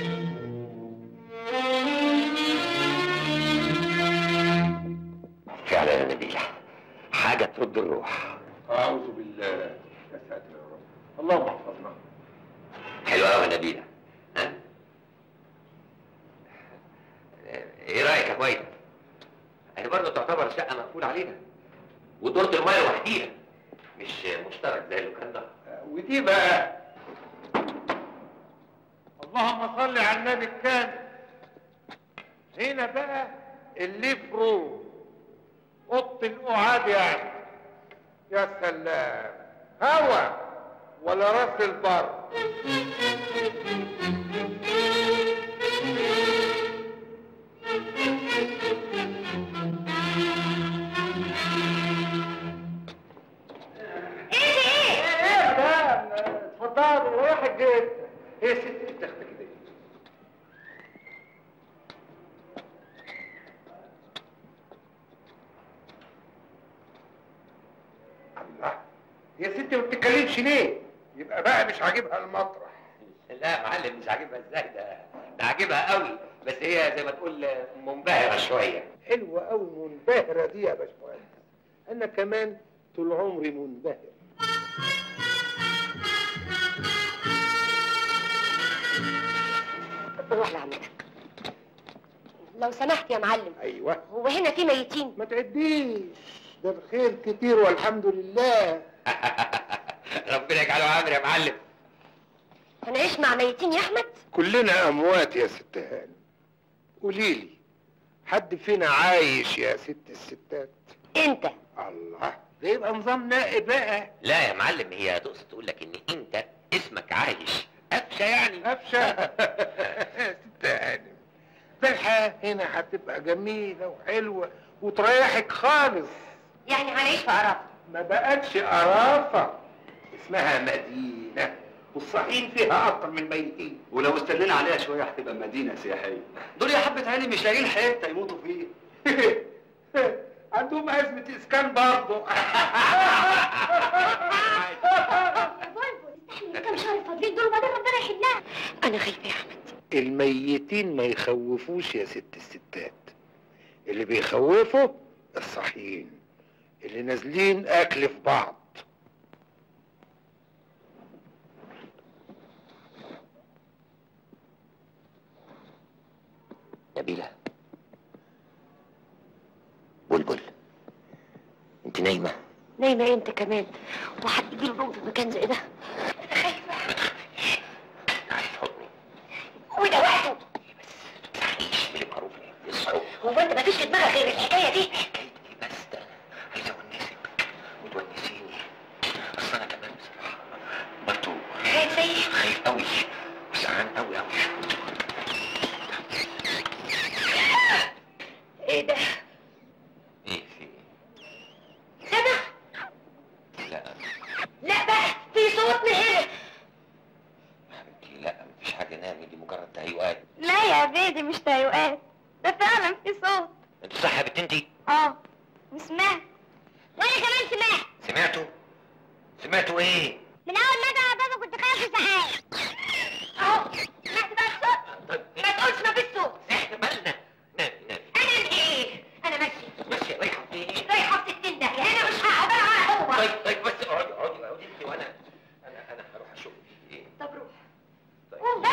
فعلا يا نبيلة حاجة ترد الروح أعوذ بالله يا ساتر يا رب اللهم احفظنا حلوة قوي يا نبيلة ها؟ ايه رأيك يا كويس؟ هي برضه تعتبر شقة مقفول علينا ودورة المية لوحديها مش مشترك زي اللي كان ده ودي بقى اللهم صل على النبي الكامل هنا بقى الليف روم اوضه القعاد يعني يا سلام هوا ولا راس البر ايه ده اتفضلي رايح الجيب هي ست بتاخدك كده الله يا ست ما بتتكلمش ليه؟ يبقى بقى مش عاجبها المطرح لا يا معلم مش عاجبها ازاي ده ده عاجبها قوي بس هي زي ما تقول منبهرة شوية حلوة قوي منبهرة دي يا باشمهندس أنا كمان طول عمري منبهر روح لعمتك لو سمحت يا معلم أيوه هو هنا في ميتين ما تعديش ده الخير كتير والحمد لله ربنا يجعله عامر يا معلم هنعيش مع ميتين يا احمد كلنا أموات يا ست هانم قوليلي حد فينا عايش يا ست الستات انت الله ده يبقى نظام نائي بقى لا يا معلم هي تقصد تقول لك ان انت اسمك عايش قفشه يعني قفشه ست هانم ده الحياة هنا هتبقى جميلة وحلوة وتريحك خالص يعني هنعيش في قرف ما بقتش قرافة اسمها مدينة والصحيين فيها أكتر من الميتين ولو استنينا عليها شويه هتبقى مدينه سياحيه دول يا حبه عيني مش لاقيين حته يموتوا فيه عندهم أزمة إسكان برضه كم شهر فاضلين دول وبعدين ربنا يحلها انا خايفه يا احمد الميتين ما يخوفوش يا ست الستات اللي بيخوفوا الصحيين اللي نازلين أكل في بعض نبيلة بلبل انت نايمة نايمه انت كمان وحد يجي له نوم في مكان زي ده تعالي في حضني وده وقته اعملي معروف اصحوا هو انت مفيش في دماغك غير الحكايه دي بس ده عايز اونسك وتونسيني اصل انا كمان بصراحة برضه خايف زيي خايف قوي وزعلان قوي قوي ايه ده ايه في سامع لا لا بقى في صوت من هنا حبيبتي لا مفيش حاجة نامي دي مجرد تهيؤات لا يا بيدي مش تهيؤات ده فعلا في صوت انت صح يا بنت انتي اه وسمعت وانا كمان سمعت سمعتوا سمعتوا ايه من اول ما اجي على بابا كنت خايف ساعات اهو سمعت بقى الصوت ما تقولش ما فيش صوت احنا مالنا نامي نامي انا ايه انا ماشي ماشي رايحة فين رايحه في ستين داهيه هنا مش هقعد على هو طيب طيب بس اقعدي اقعدي اقعدي انت وانا انا انا هروح اشوف في ايه طب روح طيب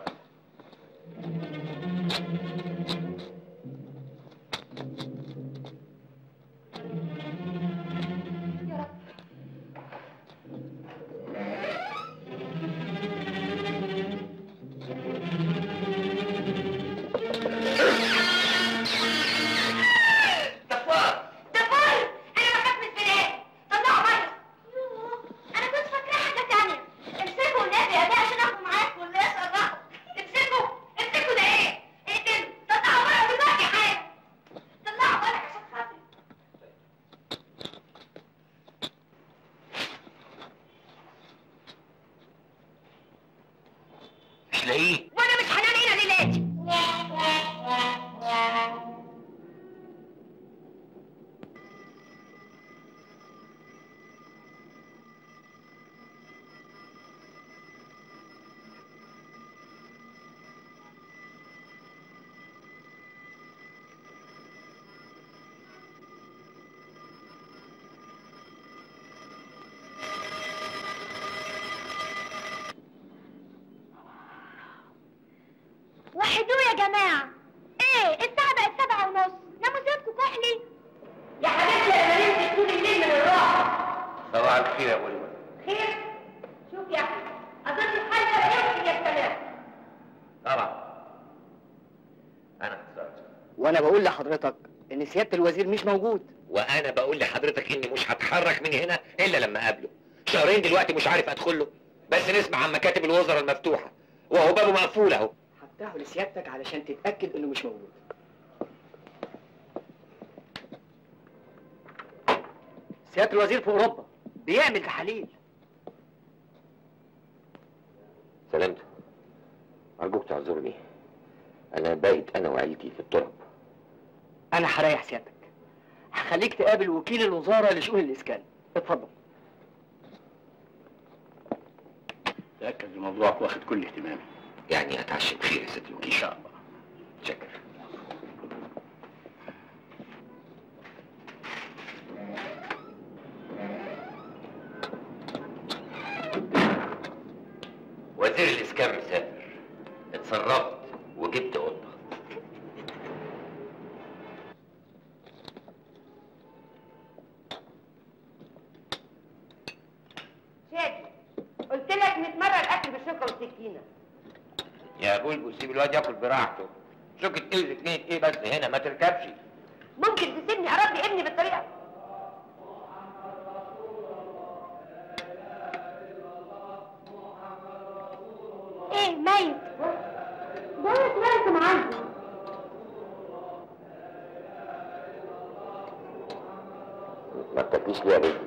دفار دفار انا بخاف من الفئران طلعوا بره انا كنت فاكره حاجه تانية امسكوا النبي يا ده عشان اخده معاكم ولا يسرحوا امسكوا امسكوا ده ايه اقتلوا طلعوا بره دلوقتي حالا طلعوا بره عشان خاطري مش لاقيه وانا مش هنام هنا ليلاتي جماعة ايه الساعة بقت سبعة ونص ناموا سيبكوا كحلي يا حبيبتي انا نمت طول الليل من الراحة صباح الخير يا ولد خير شوف يا اخي اظن الحل ده يمكن يا سلام طبعا انا خسرت وانا بقول لحضرتك ان سياده الوزير مش موجود وانا بقول لحضرتك اني مش هتحرك من هنا الا لما اقابله شهرين دلوقتي مش عارف ادخل له بس نسمع عن مكاتب الوزراء المفتوحه وهو بابه مقفول اهو هفتحه لسيادتك علشان تتاكد انه مش موجود سياده الوزير في اوروبا بيعمل تحاليل سلامته ارجوك تعذرني انا بايت انا وعيلتي في التراب انا هريح سيادتك هخليك تقابل وكيل الوزاره لشؤون الاسكان اتفضل تاكد الموضوع واخد كل اهتمامي يعني اتعشى بخير يا سيدي ان الوكيل شاء الله شكر وزير الاسكان مسافر اتصرفت وجبت قطه شادي قلت لك 100 مرة الاكل بالشوكة والسكينة يا بلبل سيب الواد ياكل براحته شوكة ايه وزكنية ايه بس هنا ما تركبش ممكن تسيبني اربي ابني بالطريقة ايه ميت ده ميت معاك ما بتاكليش ليه يا بنتي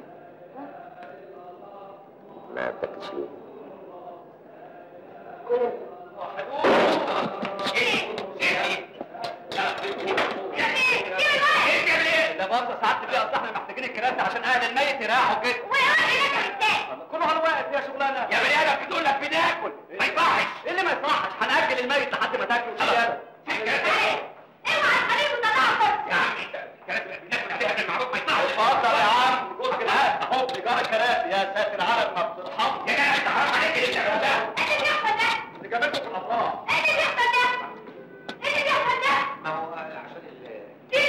ما بتاكليش ليه ده برضه ساعات بقى اصل احنا محتاجين الكراسي عشان اهل الميت يريحوا كده كله هنوقف يا شغلانه يا بني ادم بتقول لك بناكل ما يصحش ايه اللي ما يصحش هنأجل الميت لحد ما تاكلوا الشارع يا عم انت الكلام اللي بناكل عليها بالمعروف ما يصحش اتفضل يا عم خد كده هات اهو نجار الكراسي يا ساتر على ما بترحم يا جدع انت حرام عليك اللي بتعمله ده اللي جابته في الافراح ما هو عشان ال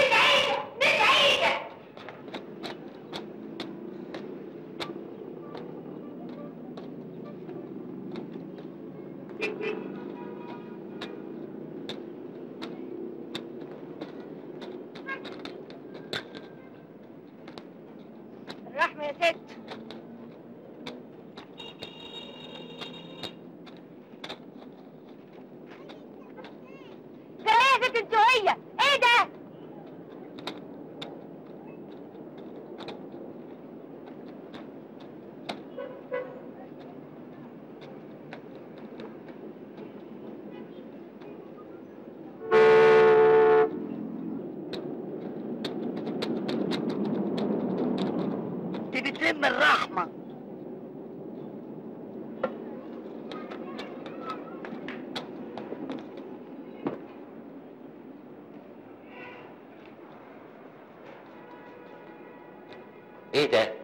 الرحمة يا ست جاية يا ست انتوهية ايه ده؟ دي بتلم الرحمة ايه ده؟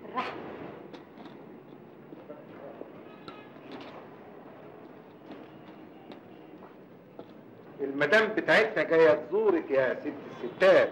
المدام بتاعتنا جايه تزورك يا ست الستات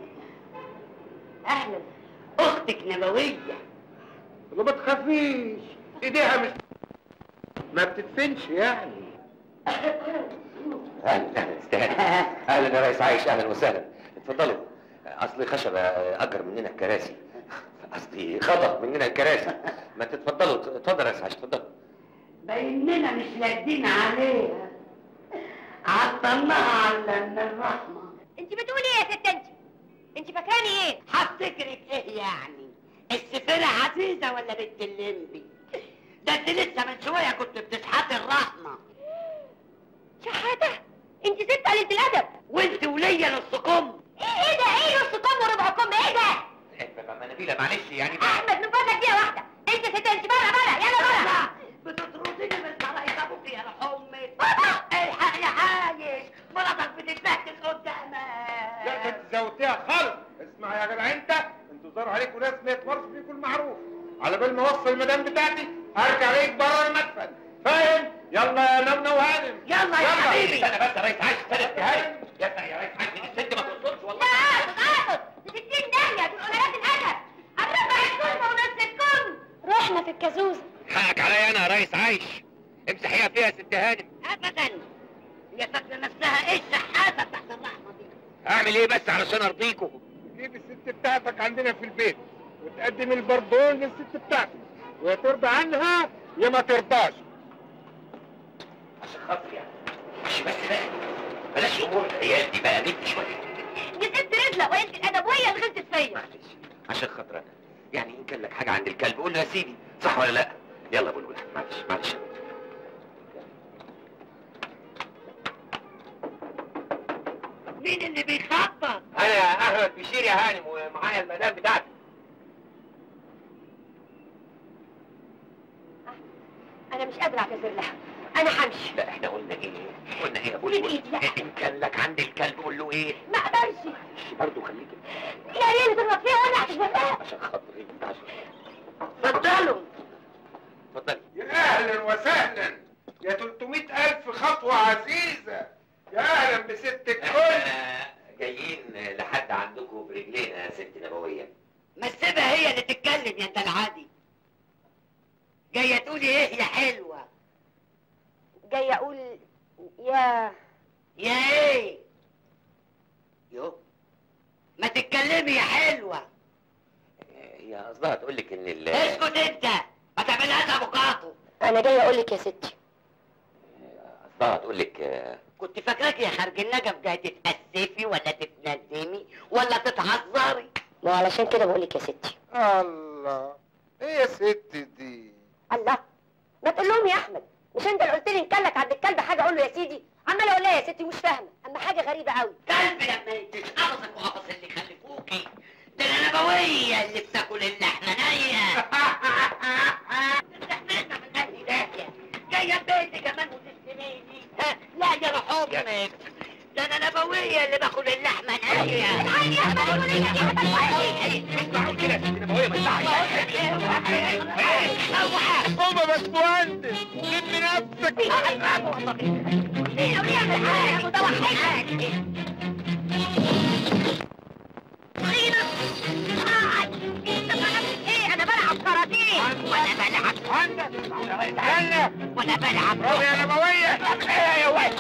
اهلا اختك نبوية ما بتخافيش ايديها مش ما بتدفنش يعني اهلا اهلا استاذ اهلا يا ريس عايش اهلا وسهلا اتفضلوا اصل خشبه اجر مننا الكراسي قصدي خطف مننا الكراسي ما تتفضلوا اتفضل يا ريس عايش اتفضل بيننا مش لادين عليها عطلناها على ان الرحمة انت بتقولي ايه يا ست انت؟ انت فاكراني ايه؟ هفتكرك ايه يعني السفيرة عزيزة ولا بنت اللمبي ده انت لسه من شوية كنت بتشحتي الرحمة شحاتة انت ست قليلة الادب وانت وليا نص كم ايه ايه ده ايه نص كم وربع كم ايه ده؟ ما نبيله معلش يعني احمد من فضلك دقيقة واحدة انت ست انت بره بره يلا بره بتطرديني من طريق ابوك يا امك الحق يا عايش مراتك بتتبهدل قدامك لا ده انت زودتيها خالص اسمع يا جدع انت انتوا ظهر عليكم ناس ما يتمرش فيكم المعروف على بال ما اوصل المدام بتاعتي هرجع عليك بره المدفن فاهم يلا يا نمنة وهانم يلا يا حبيبي استنى بس يا ريس عايش استنى يا هانم يا ابني يا ريس عايش الست ما تقصرش والله لا تتعاقب بستين داهية دول قلالات الأدب الربع الكلمة ونص الكم رحنا في الكازوزة حقك عليا انا يا ريس عايش امسحيها فيها يا ست هانم ابدا هي فاكره نفسها ايه الشحاته تحت الرحمه دي اعمل ايه بس علشان ارضيكم جيب الست بتاعتك عندنا في البيت وتقدم البردون للست بتاعتك ويا ترضى عنها يا ما ترضاش عشان خاطري يعني مش بس بقى بلاش امور العيال دي بقى بنت شويه دي ست رزلة وقلت الأدب وهي اللي غلطت فيا معلش عشان خاطر انا يعني ان كان لك حاجه عند الكلب قول له يا سيدي صح ولا لا يلا بلبل معلش معلش مين اللي بيخبط انا احمد بشير يا هانم ومعايا المدام بتاعتي أنا مش قادرة أعتذر لها أنا همشي لا احنا قلنا ايه قلنا ايه يا قولي بإيدي لا. ان كان لك عند الكلب قول له ايه ما أقدرش برضه خليك يا ريت تضرب فيها وأنا أعتذر لها عشان خاطري عشان اتفضلوا اتفضلي يا اهلا وسهلا يا 300 الف خطوه عزيزه يا اهلا بست الكل احنا جايين لحد عندكم برجلينا يا ست نبويه ما تسيبها هي اللي تتكلم يا انت العادي جايه تقولي ايه يا حلوه جاية أقول يا يا ايه يو ما تتكلمي يا حلوه هي قصدها تقول لك ان ال اسكت انت ما تعملهاش ابوكاتو أنا جاية أقول لك يا ستي قصدها تقول لك آه، كنت فاكراك يا خارج النجف جايه تتاسفي ولا تتندمي ولا تتعذري ما هو علشان كده بقول لك يا ستي الله ايه يا ست دي الله ما تقول لهم يا أحمد مش أنت اللي قلت لي إن كان لك عند الكلب حاجة أقول له يا سيدي عمالة أقول لها يا ستي مش فاهمة أما حاجة غريبة قوي كلب لما ينتش قفصك وقفص اللي خلفوكي ده النبوية اللي بتاكل اللحمة نية تستحملنا من أهل داهية جاية بيتي كمان وتستنيني ها؟ لا يا روح أمك ده أنا نبوية اللي باكل اللحمة نية اسمعوا كده يا ست نبويه ما قوم يا باشمهندس لم نفسك انا بلعب كاراتيه وأنا بلعب هلا وأنا بلعب برافو يا نبويه يا ولد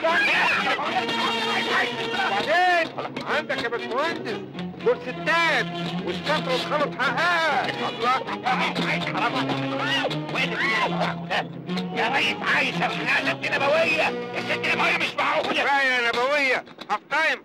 بعدين عندك يا باشمهندس دول ستات والشطر واتخلط حقها يا ريس عايشه يا ست نبويه يا ست نبويه مش معقوله كفايه يا نبويه هاف تايم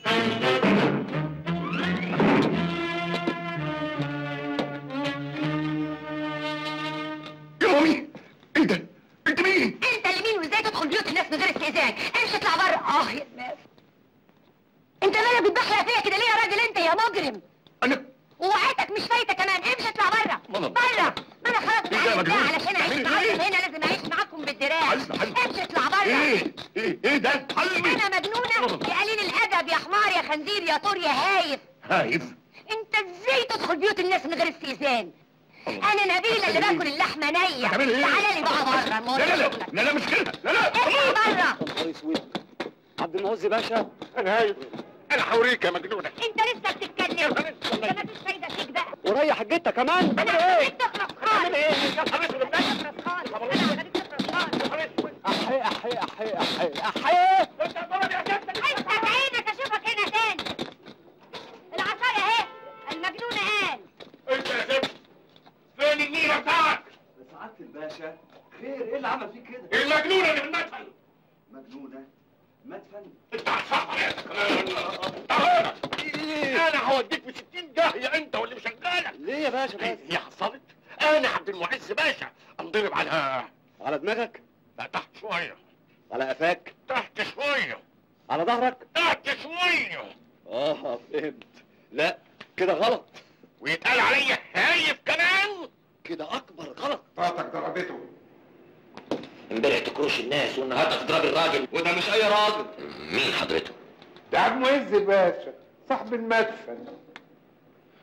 يا مامي ايه ده انت مين انت اللي مين وازاي تدخل بيوت الناس من غير استئذان امشي اطلع بره اه يا دماغ انت مالك بتبحلق فيا كده ليه يا راجل انت يا مجرم انا ووعيتك مش فايته كمان امشي اطلع بره ماما. بره ما انا خلاص إيه ده يا اتعلمت بقى مجنون؟ علشان اعيش تعملي معاكم إيه؟ هنا لازم اعيش معاكم بالدراع حل- حل. امشي اطلع بره ايه ايه ايه ده اتعلمي انا مجنونه يا قليل الادب يا حمار يا خنزير يا طور يا هايف هايف انت ازاي تدخل بيوت الناس من غير استئذان انا نبيله اللي باكل اللحمه نيه هتعملي ايه؟ تعالى لي بقى بره لا الموضوع لا لا شغلك لا لا مش كده لا لا اطلع بره نهار اسود عبد المعز باشا انا هايف انا هوريك يا مجنونه انت لسه بتتكلم ده مفيش فايده فيك بقى وريح جدتك كمان انا عملت تخرس خالص ايه يا حبيبي تخرس خالص انا عملت تخرس خالص احي احي احي احي احي افتح عينك اشوفك هنا تاني العصايه اهي المجنونه قال انت يا زفت فين النيله بتاعك سعادة الباشا خير ايه اللي عمل فيك كده؟ المجنونه اللي في المدخل مجنونة مدفن انت هتصح عليا كمان انا هوديك في 60 داهيه انت واللي مشغلك ليه يا باشا بس هي حصلت انا عبد المعز باشا انضرب على على دماغك لا تحت شويه على قفاك تحت شويه على ظهرك تحت شويه اه فهمت لا كده غلط ويتقال عليا هايف كمان كده اكبر غلط طاقتك ضربته امبارح تكروش الناس والنهارده تضرب الراجل وده مش اي راجل مين حضرته ده عبد المعز باشا صاحب المدفن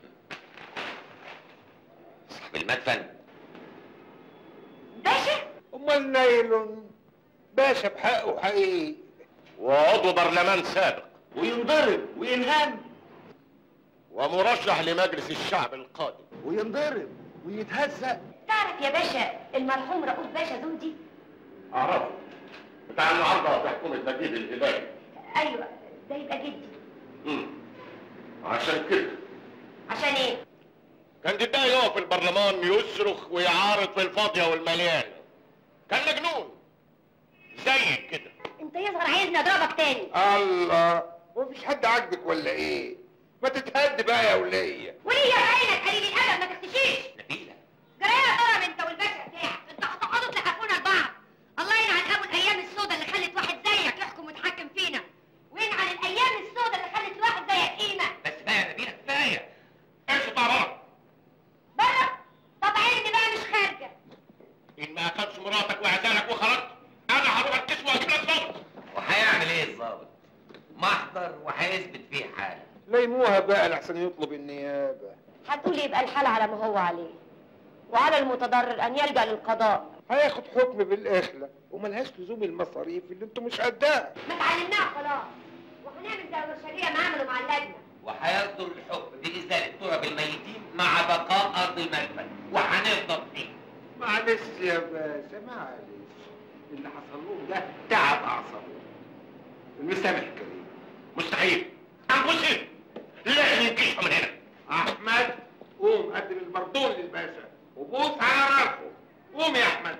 صاحب المدفن باشا امال نايلون باشا بحقه حقيقي وعضو برلمان سابق وينضرب وينهان ومرشح لمجلس الشعب القادم وينضرب ويتهزق تعرف يا باشا المرحوم رؤوف باشا زودي اعرفه بتاع النهارده في حكومه نجيب الهلالي ايوه ده يبقى جدي مم. عشان كده عشان ايه كان جدها يقف في البرلمان يصرخ ويعارض في الفاضيه والمليان كان مجنون زيك كده انت يظهر عايزني اضربك تاني الله مفيش حد عاجبك ولا ايه ما تتهد بقى يا وليه وليه بعينك قليل الادب ما تختشيش نبيله جرايه ضرب انت والباشا بتاعك انت هتقعدوا تلحقونا لبعض الله ينعل ابو الايام السوداء اللي خلت واحد زيك يحكم ويتحكم فينا وينعل الايام السوداء اللي خلت واحد زيك قيمه بس بقى يا نبيله كفايه امشي طبعا بره بره طب عيني بقى مش خارجه ان ما اخدش مراتك وعزالك وخرجت انا هروح الكسوه واجيب لك ضابط وهيعمل ايه الظابط محضر وهيثبت فيه حاله ليموها بقى لحسن يطلب النيابه هتقول يبقى الحال على ما هو عليه وعلى المتضرر ان يلجا للقضاء هياخد حكم بالاخلة وملهاش لزوم المصاريف اللي انتوا مش قدها ما اتعلمناها خلاص وهنعمل زي الشريعه ما عملوا مع اللجنه وهيصدر الحكم بإزالة تراب الميتين مع بقاء أرض المدفن وهنفضل فيه معلش يا باشا معلش اللي حصل لهم ده تعب اعصابهم المسامح كريم مستحيل امبوسيبل لازم ينكشفوا من هنا احمد قوم قدم البردون للباشا وبوس على راسه قوم يا احمد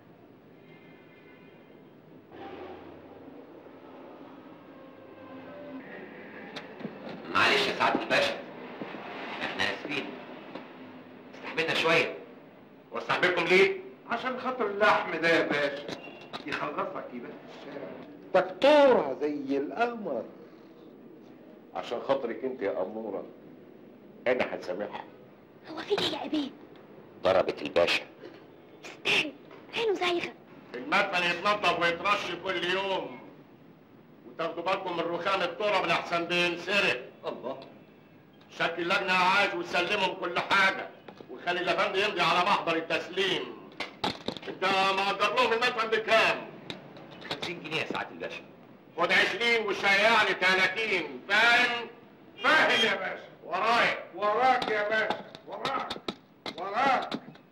معلش يا سعادة الباشا احنا اسفين استحملنا شوية واستحملكم ليه؟ عشان خاطر اللحم ده يا باشا يخلصك يبقى في الشارع دكتورة زي القمر عشان خاطرك انت يا اموره انا هسامحها هو في ايه يا ابيه ضربت الباشا عينه زايغه المدفن يتنضف ويترش كل يوم وتاخدوا بالكم من رخام التراب لحسن بينسرق الله شكل اللجنة عايز وتسلمهم كل حاجة وخلي الافندي يمضي على محضر التسليم انت مأجر لهم المدفن بكام؟ 50 جنيه يا سعادة الباشا خد 20 والشاي يعني 30 فاهم؟ فاهم يا باشا ورايا وراك يا باشا وراك وراك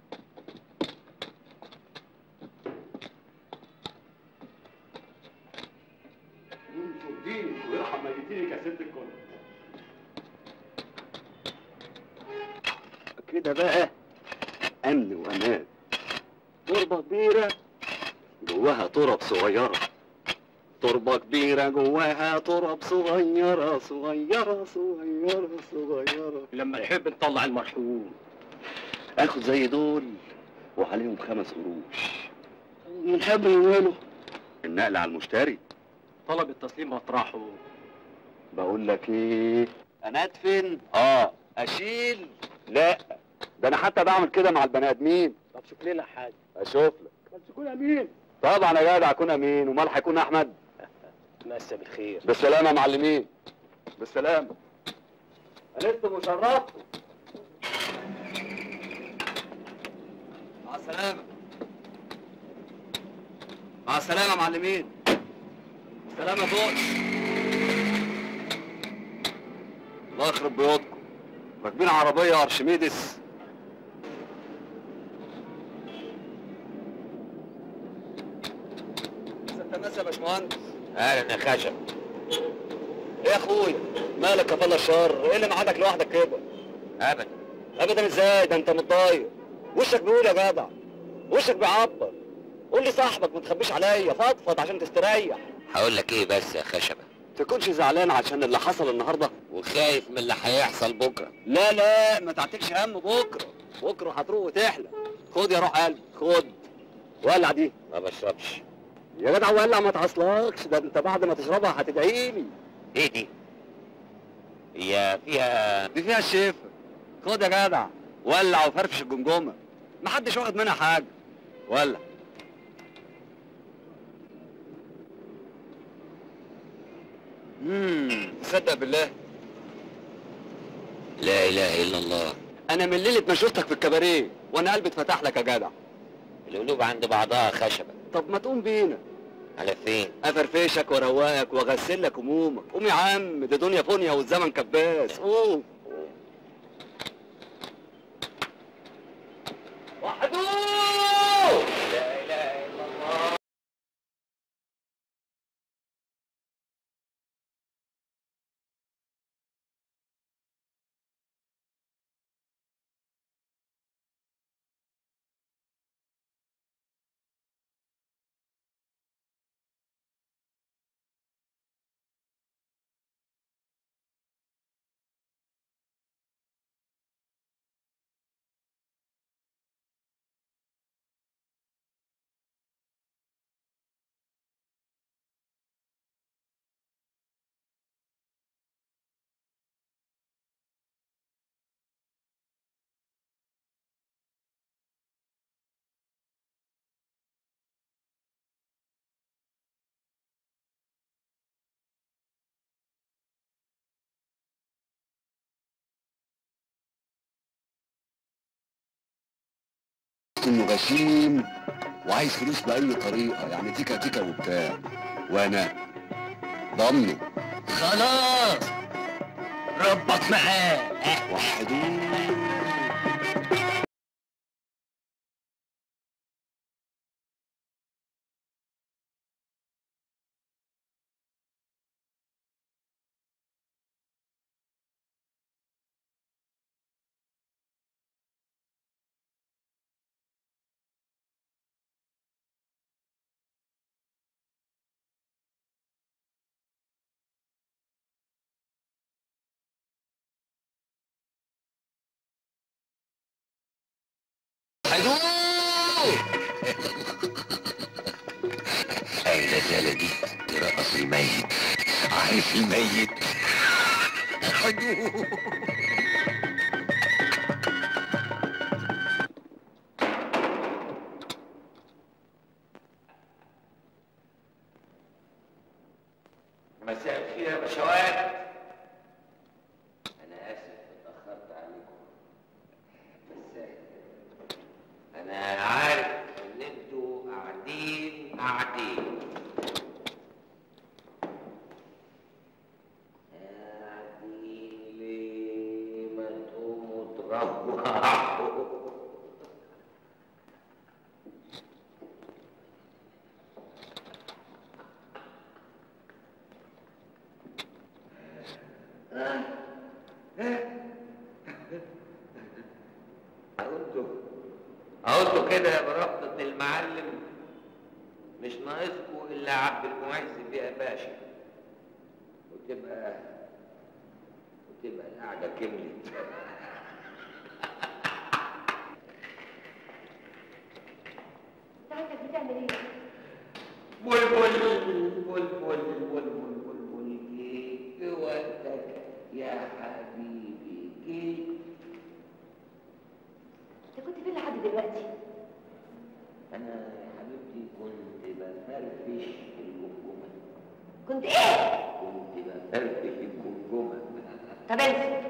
ينصر دينك ويرحم ميتينك يا ست الكل كده بقى امن وامان تربه كبيره جواها تراب صغيره تربه كبيره جواها تراب صغيره صغيره صغيره صغيره لما نحب نطلع المرحوم اخد زي دول وعليهم خمس قروش ونحب نعمله النقل على المشتري طلب التسليم مطرحه بقول لك ايه انا ادفن اه اشيل لا ده انا حتى بعمل كده مع البني ادمين طب شوف لنا حاجه اشوف لك بس تكون امين طبعا يا جدع اكون امين امال هيكون احمد مسا بالخير بالسلامه يا معلمين بالسلامه انست مشرفكم مع السلامة مع السلامة يا معلمين سلامة فوق الله يخرب بيوتكم راكبين عربيه ارشميدس ست ناس يا باشمهندس اهلا يا خشب ايه يا اخويا مالك يا فلا الشر ايه اللي معادك لوحدك كده ابدا ابدا ازاي ده انت متضايق وشك بيقول يا جدع وشك بيعبر قول لي صاحبك ما تخبيش عليا فضفض عشان تستريح هقول لك ايه بس يا خشبة تكونش زعلان عشان اللي حصل النهارده وخايف من اللي هيحصل بكره لا لا ما تعتلش هم بكره بكره هتروح وتحلى خد يا روح قلبي خد ولع دي ما بشربش يا جدع ولع ما تعصلكش ده انت بعد ما تشربها هتدعي لي ايه دي هي فيها دي فيها الشفا خد يا جدع ولع وفرفش الجمجمه محدش واخد منها حاجه ولع امم تصدق بالله لا اله الا الله انا من ليله ما شفتك في الكباريه وانا قلبي اتفتح لك يا جدع القلوب عند بعضها خشبة طب ما تقوم بينا على فين؟ افرفشك واروقك واغسل لك همومك قوم يا عم دي دنيا فونيا والزمن كباس قوم وحدوه لا اله الا الله انه غشيم وعايز فلوس باي طريقه يعني تيكا تيكا وبتاع وانا ضمنه خلاص ربك معاه وحدوه أين جلدي برأس الميت عارف الميت خدوه مساء الخير يا بشوات أنا آسف اتأخرت عليكم بس أنا عارف إن أنتوا قاعدين قاعدين قاعدين ليه ما تقوموا تروحوا أقولكم أقولكم كده يا بربطة المعلم مش ناقصكوا إلا عبد المعز بيه باشا وتبقى وتبقى القعدة كملت ساعتك بتعمل ايه؟ بول بول بول بول بول بول بول بول كيف وقتك يا حبيبي كيف انت كنت فين لحد دلوقتي؟ أنا يا حبيبتي كنت بفرفش الجمجمة كنت ايه؟ كنت بفرفش الجمجمة طب انزل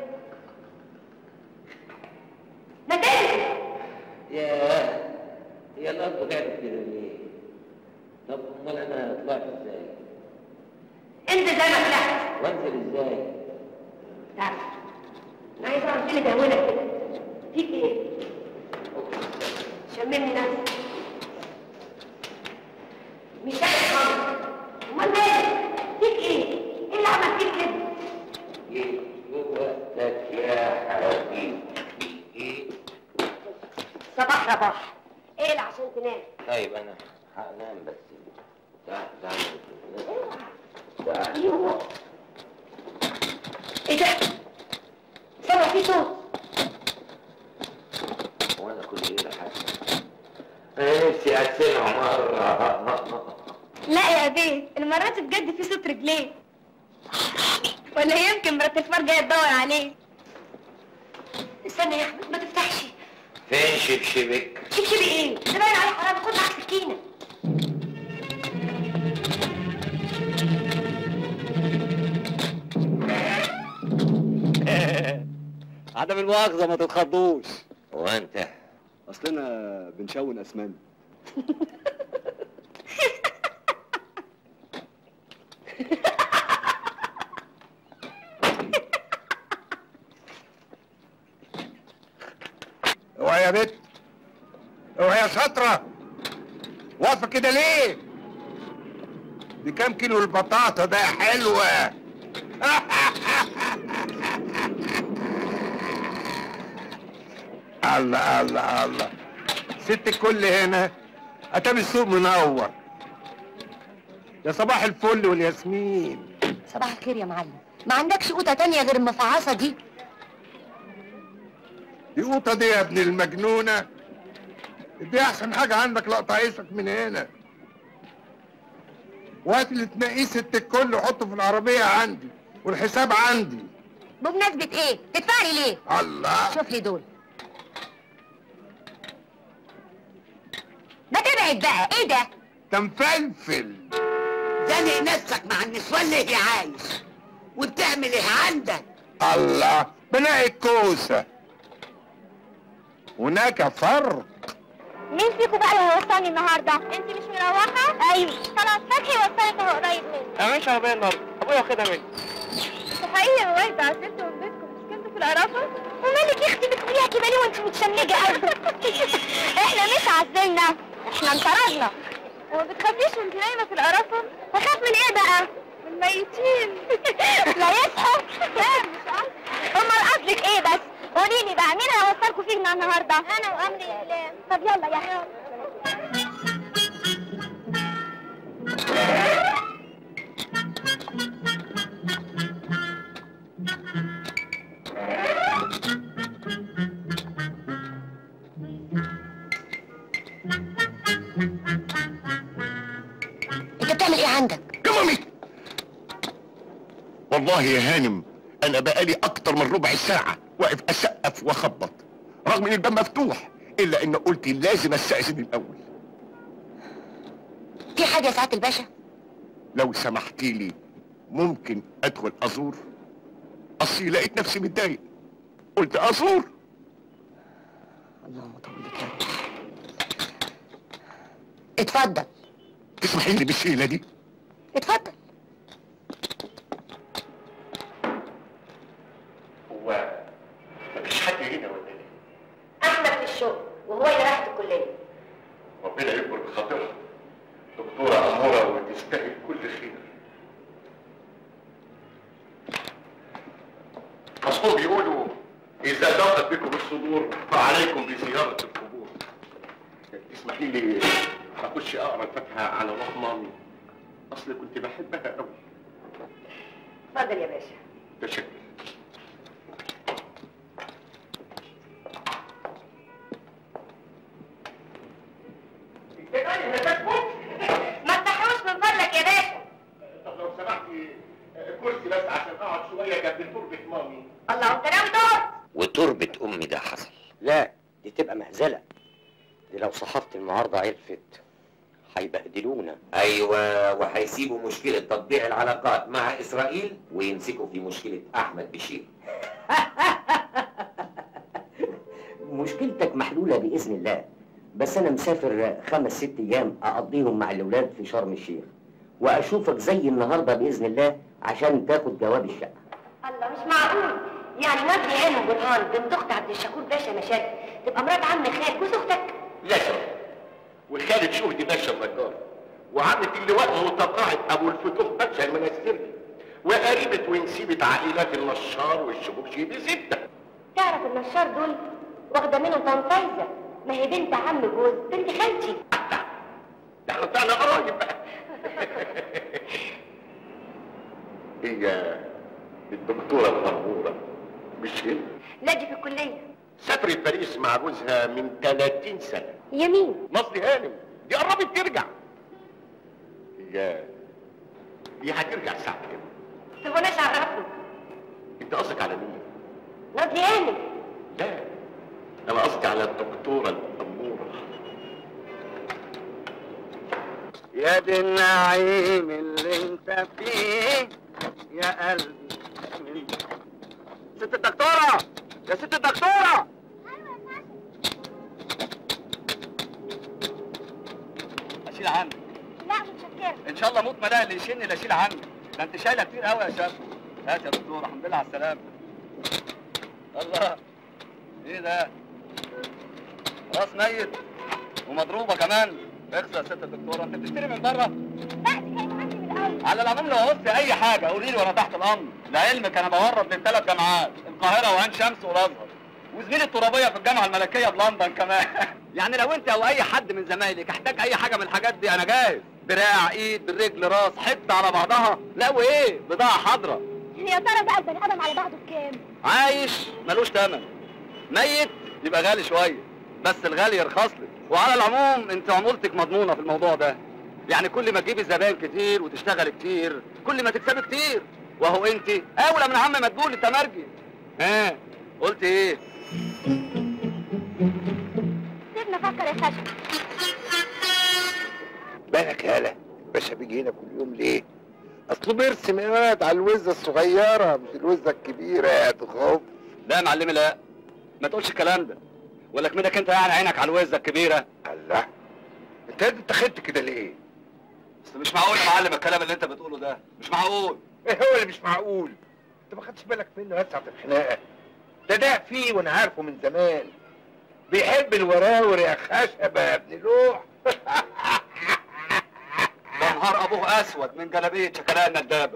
ما تنزل ياه هي الأرض قاعدة كده ليه؟ طب أمال أنا طلعت إزاي؟ انزل زي ما طلعت وأنزل إزاي؟ تعال انا عايز اعرف ايه اللي دهونك كده فيك ايه؟ شممني نفسك مش فاكر خالص امال مالك؟ فيك ايه؟ ايه اللي عمل فيك كده؟ إيه وقتك يا حبيبي إيه؟ صباح رباح ايه اللي عشان تنام؟ طيب أنا هنام بس تعال تعال تعال ايوه ايه ده؟ سمع في صوت وأنا كل إيه لحد أنا نفسي أسمع مرة لا يا بيه المرة دي بجد في صوت رجليه ولا يمكن مرات الفار جايه تدور عليه استنى يا احمد ما تفتحش فين شبشبك؟ شبشبي ايه؟ ده باين عليه حرام خد معاك سكينه عدم المؤاخذة ما تتخضوش وأنت أصلنا بنشون أسمنت اوعى يا بت اوعى يا شاطرة واقفة كده ليه؟ بكام كيلو البطاطا ده حلوة الله الله الله ست الكل هنا اتام السوق منور يا صباح الفل والياسمين صباح الخير يا معلم ما عندكش قوطة تانية غير المفعصة دي دي قوطة دي يا ابن المجنونة دي احسن حاجة عندك لقطة عيشك من هنا وهات اللي تنقيه ست الكل وحطه في العربية عندي والحساب عندي بمناسبة ايه؟ تدفع لي ليه؟ الله شوف لي دول ما تبعد بقى ايه ده؟ ده مفلفل زنق نفسك مع النسوان اللي هي عايش وبتعمل ايه عندك الله بناء الكوسة هناك فرق مين فيكم بقى اللي هيوصلني النهارده؟ انت مش مروحه؟ ايوه خلاص فتحي وصلت هو قريب مني انا مش عربيه النهارده ابويا واخدها مني حقيقي يا وردة عزلتوا من بيتكم مش كنتوا في القرافه؟ ومالك يا اختي بتقوليها كده ليه وانت متشنجه قوي؟ احنا مش عزلنا احنا انطردنا وما بتخافيش وانت نايمه في القرافه؟ بخاف من ايه بقى؟ من الميتين لا يصحوا لا مش عارفه امال قصدك ايه بس؟ قولي لي بقى مين هيوصلكوا فينا النهارده؟ انا وامري يا اعلام طب يلا يا اخي انت بتعمل ايه عندك؟ يا مامي والله يا هانم انا بقالي اكتر من ربع ساعة واقف اسقف واخبط رغم ان الباب مفتوح الا ان قلت لازم استأذن الاول في حاجة يا سعادة الباشا؟ لو سمحتي لي ممكن ادخل ازور اصلي لقيت نفسي متضايق قلت ازور اللهم طولك يا رب اتفضل تسمحي لي بالشيلة دي اتفضل هو مفيش حد هنا ولا ايه احمد في الشغل وهو اللي راح الكلية ربنا يكبر بخاطرها دكتورة أمورة وتستاهل كل خير أصحاب يقولوا إذا ضاقت بكم الصدور فعليكم بزيارة القبور تسمحي لي أخش أقرأ الفاتحة على روح مامي أصل كنت بحبها أوي اتفضل يا باشا تشكر ما تفتحوش من فضلك يا باشا طب لو سمحتي كرسي بس عشان أقعد شوية جنب تربة مامي الله انت ناوي تقعد وتربة امي ده حصل لا دي تبقى مهزلة دي لو صحافة المعارضة عرفت هيبهدلونا ايوه وهيسيبوا مشكلة تطبيع العلاقات مع اسرائيل ويمسكوا في مشكلة احمد بشير مشكلتك محلولة بإذن الله بس أنا مسافر خمس ست أيام أقضيهم مع الأولاد في شرم الشيخ وأشوفك زي النهاردة بإذن الله عشان تاخد جواب الشقة الله مش معقول يعني نادي عين برهان بنت اخت عبد الشكور باشا مشاكل تبقى مرات عم خالد جوز اختك لا شرف وخالد شهدي باشا النجار وعمة اللواء متقاعد ابو الفتوح باشا المنستري وقريبة ونسيبة عائلات النشار والشبوكشيبي ستة تعرف النشار دول واخده منهم طن فايزه ما هي بنت عم جوز بنت خالتي ده احنا طلعنا قرايب بقى هي الدكتورة الأمورة مش هنا لا دي في الكليه سافرت باريس مع جوزها من 30 سنة يمين نصري هانم دي قربت ترجع هي هي هترجع الساعة كام؟ طب وانا عرفني انت قصدك على مين؟ نادي هانم لا انا قصدي على الدكتورة الأمورة يا دي النعيم اللي انت فيه يا قلبي من ست الدكتورة يا ست الدكتورة ان شاء الله موت ما الاقي اللي يشيلني لا اشيل عنك ده انت شايله كتير قوي يا شاب هات يا دكتور الحمد لله على السلامه الله ايه ده راس ميت ومضروبه كمان اخزى يا ست الدكتوره انت بتشتري من بره على العموم لو عوزت اي حاجه قولي لي وانا تحت الامر لعلمك انا بورد من ثلاث جامعات القاهره وعين شمس والازهر وزميلي الترابيه في الجامعه الملكيه بلندن كمان يعني لو انت او اي حد من زمايلك احتاج اي حاجه من الحاجات دي انا جاهز دراع ايد بالرجل راس حته على بعضها لا وايه بضاعه حاضره يا ترى بقى البني ادم على بعضه بكام؟ عايش ملوش تمن ميت يبقى غالي شويه بس الغالي يرخص لك وعلى العموم انت عمولتك مضمونه في الموضوع ده يعني كل ما تجيبي زباين كتير وتشتغل كتير كل ما تكسبي كتير وهو انت اولى من عم مدبول التمرجي ها قلت ايه سيبنا فكر يا خشب بالك يالا باشا بيجي هنا كل يوم ليه؟ اصله بيرسم يا ولد على الوزه الصغيره مش الوزه الكبيره يا تخاف لا يا معلمي لا ما تقولش الكلام ده ولا كمدك انت يعني عينك على الوزه الكبيره الله انت اتخذت كده ليه؟ بس مش معقول يا معلم الكلام اللي انت بتقوله ده مش معقول ايه هو اللي مش معقول؟ انت ما خدتش بالك منه يا ساعه الخناقه ده ده فيه وانا عارفه من زمان بيحب الوراور يا خشبه يا ابن لوح ده نهار ابوه اسود من جلابيه شكلها الندابه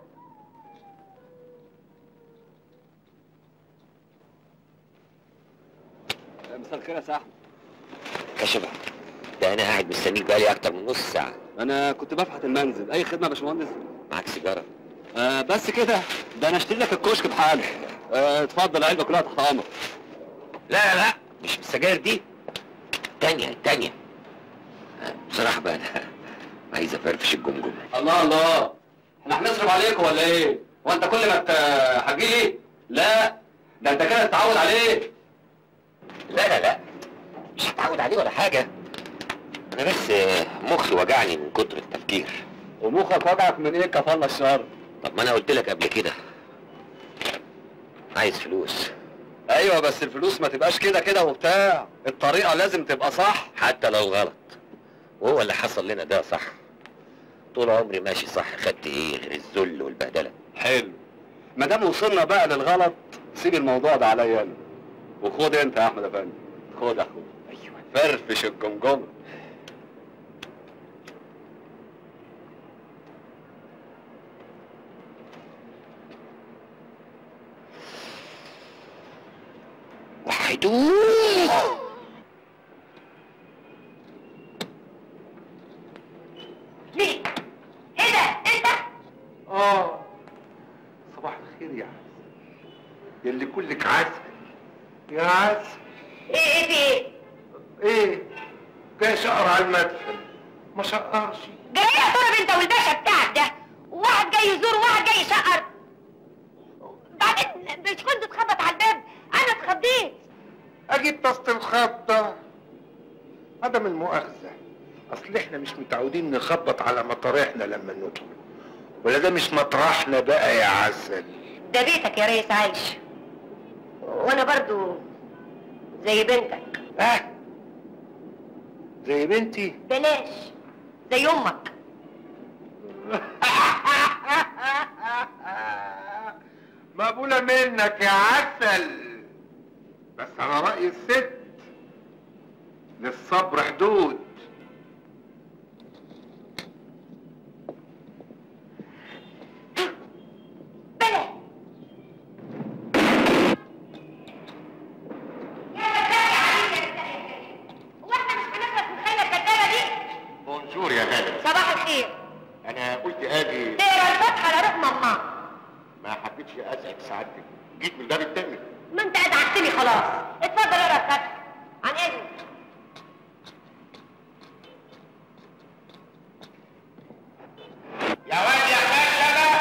مساء الخير يا صاحبي كشبة ده انا قاعد مستنيك بقالي اكتر من نص ساعة انا كنت بفحت المنزل اي خدمه يا باشمهندس معاك سيجارة آه بس كده ده انا اشتري لك الكشك بحاله آه اتفضل العلبه كلها تحت امرك لا لا مش بالسجاير دي تانية تانية آه، بصراحة بقى انا عايز افرفش الجمجمة الله الله احنا هنصرف عليكم ولا ايه؟ هو انت كل ما تحكي لي لا ده انت كده تتعود عليه لا لا لا مش هتعود عليه ولا حاجة انا بس آه، مخي وجعني من كتر التفكير ومخك وجعك من ايه كفالة الشر طب ما انا قلت لك قبل كده عايز فلوس ايوه بس الفلوس ما تبقاش كده كده وبتاع الطريقه لازم تبقى صح حتى لو غلط وهو اللي حصل لنا ده صح طول عمري ماشي صح خدت ايه غير الذل والبهدله حلو ما دام وصلنا بقى للغلط سيب الموضوع ده عليا انا وخد انت يا احمد افندي خد يا اخويا ايوه فرفش الجمجمه وحدوه ليه؟ ايه ده؟ انت؟ اه صباح الخير يا عسل يلي كلك عسل يا عسل ايه ايه في ايه؟ ايه جاي شقر على المدفن ما شقرش جاي يا ترى انت والباشا بتاعك ده وواحد جاي يزور وواحد جاي يشقر بعدين مش كنت تخبط على الباب انا اتخضيت اجيب طاسه الخبطه عدم المؤاخذه اصل احنا مش متعودين نخبط على مطارحنا لما ندخل ولا ده مش مطرحنا بقى يا عسل ده بيتك يا ريس عايش وانا برضو زي بنتك اه زي بنتي بلاش زي امك مقبولة منك يا عسل بس على رأي الست للصبر حدود واحنا مش بنخلص من الخيله الكدابه دي بونجور يا غالب صباح الخير انا قلت اجي تقرا الفاتحه على روح ماما ما حبيتش ازعج سعادتك جيت من الباب التاني ما انت ادعكتني خلاص اتفضل اقرا الفاتحه عن اذنك يا واد يا خشبة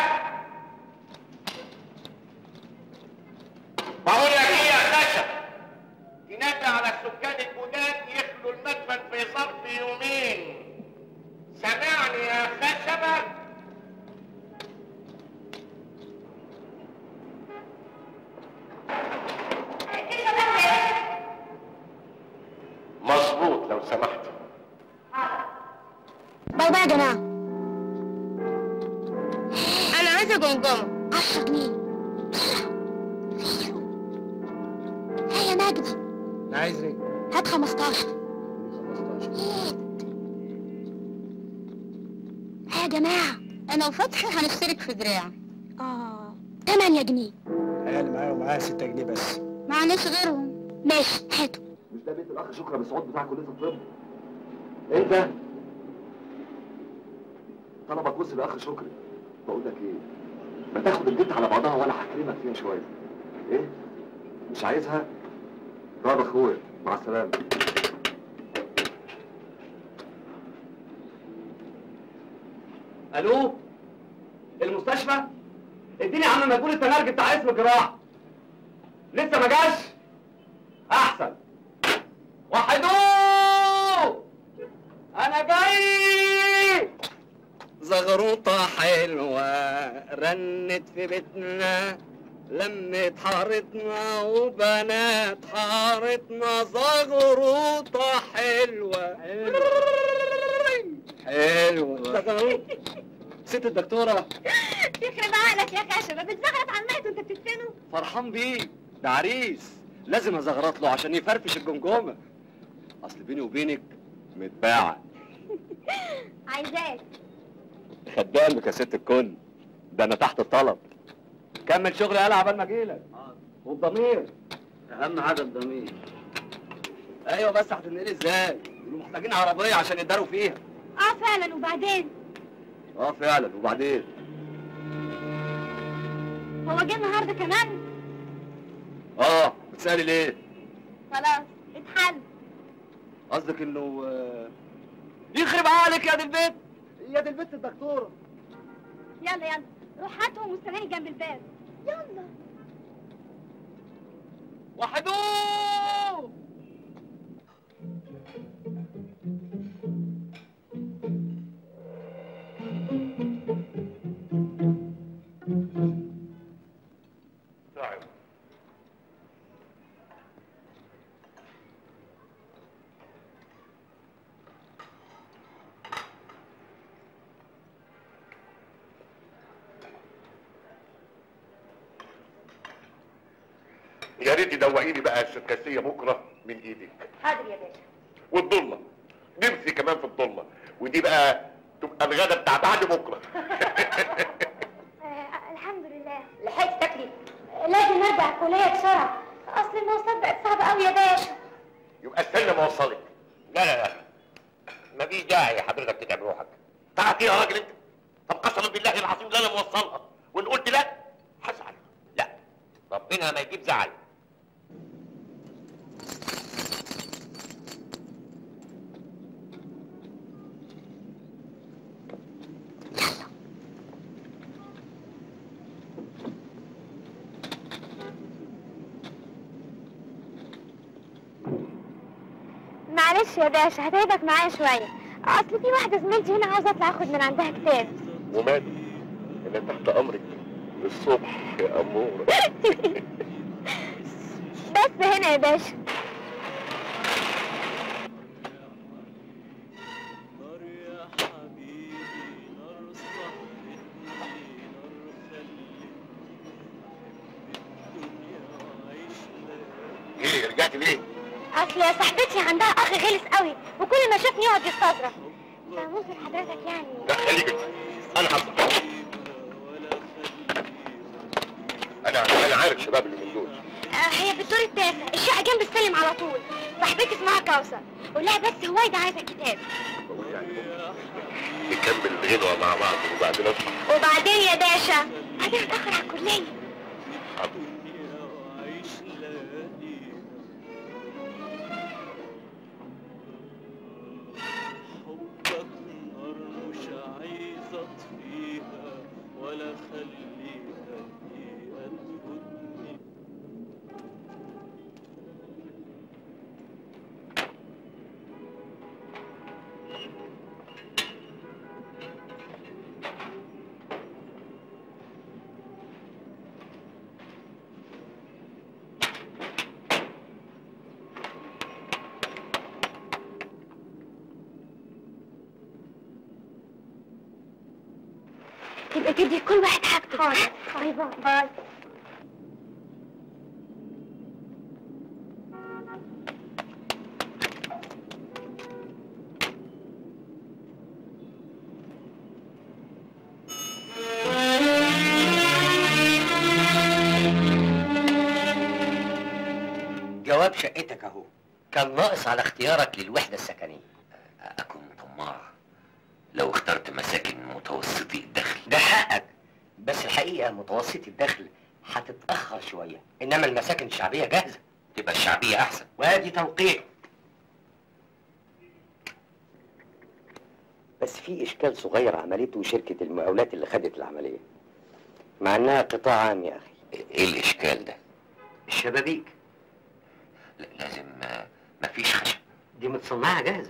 بقول لك ايه يا خشب تنادى على السكان الجداد يخلوا المدفن في ظرف يومين سمعني يا خشبة مظبوط لو سمحت باي باي يا جماعة يا مجدي انا عايز ايه؟ هات 15 ها يا جماعة أنا وفتحي هنشترك في دراع آه 8 جنيه انا اللي معايا ومعايا 6 جنيه بس معناش غيرهم ماشي هاتوا مش ده بيت الاخ شكرا مسعود بتاع كليه الطب انت طلبك وصل يا اخ شكري بقول لك ايه ما تاخد البنت على بعضها وانا هكلمك فيها شويه ايه مش عايزها طب اخويا مع السلامه الو المستشفى اديني يا عم مجهول التنرج بتاع اسم الجراحه لسه ما جاش احسن وحدوه انا جاي زغروطة حلوة رنت في بيتنا لمت حارتنا وبنات حارتنا زغروطة حلوة حلوة زغروطة ست الدكتورة يخرب عقلك يا خشبة بتزغرط على الميت وانت بتدفنه فرحان بيه ده عريس لازم ازغرط له عشان يفرفش الجمجمة اصل بيني وبينك متباعة عايزاك خدامك يا ست الكل ده انا تحت الطلب كمل شغل يلا عبال ما اجيلك والضمير اهم حاجه الضمير ايوه بس هتنقل ازاي دول محتاجين عربيه عشان يداروا فيها اه فعلا وبعدين اه فعلا وبعدين هو جه النهارده كمان اه بتسالي ليه خلاص اتحل قصدك انه آه، يخرب عقلك يا دي البيت يا دي البيت الدكتوره يلا يلا روح هاتهم واستناني جنب الباب يلا وحدوه تعب يا ريت تدوقيني بقى السركسيه بكره من ايدك حاضر يا باشا والضله نفسي كمان في الضله ودي بقى تبقى الغدا بتاع بعد بكره آه الحمد لله لحقت تاكلي لازم ارجع الكلية بسرعة أصل المواصلات بقت صعبة أوي يا باشا يبقى استنى ما اوصلك لا لا لا مفيش داعي حضرتك تتعب روحك تعرف ايه يا راجل انت طب قسما بالله العظيم لا انا موصلها وان قلت لا هزعل لا ربنا ما يجيب زعل معلش يا باشا هتعبك معايا شوية اصل في واحدة زميلتي هنا عاوزة اطلع اخد من عندها كتاب ومال انا تحت امرك للصبح يا اموره بس هنا يا باشا ايه رجعت ليه؟ اصل يا صاحبتي عندها اخ غلس قوي وكل ما شافني يقعد يستظرف فممكن حضرتك يعني لا خليك انت انا هطلع انا انا عارف شباب اللي من دول آه هي بالدور التاسع الشقة جنب السلم على طول صاحبتي اسمها كوثر قول لها بس هوايدا عايزة كتاب بقول يعني نكمل الغنوة مع بعض وبعدين اطلع وبعدين يا باشا بعدين هتأخر على الكلية حبك نار مش عايز اطفيها ولا خليها دقيقة تفوتني تبقى تدي كل واحد حاجته حاضر باي باي باي جواب شقتك اهو كان ناقص على اختيارك للوحدة السكنية أكون طماع لو اخترت مساكن متوسطي الدخل ده حقك بس الحقيقة متوسط الدخل هتتأخر شوية إنما المساكن الشعبية جاهزة تبقى الشعبية أحسن وادي توقيع بس في إشكال صغير عملته شركة المقاولات اللي خدت العملية مع إنها قطاع عام يا أخي إيه الإشكال ده؟ الشبابيك لا لازم آه، مفيش خشب دي متصنعة جاهزة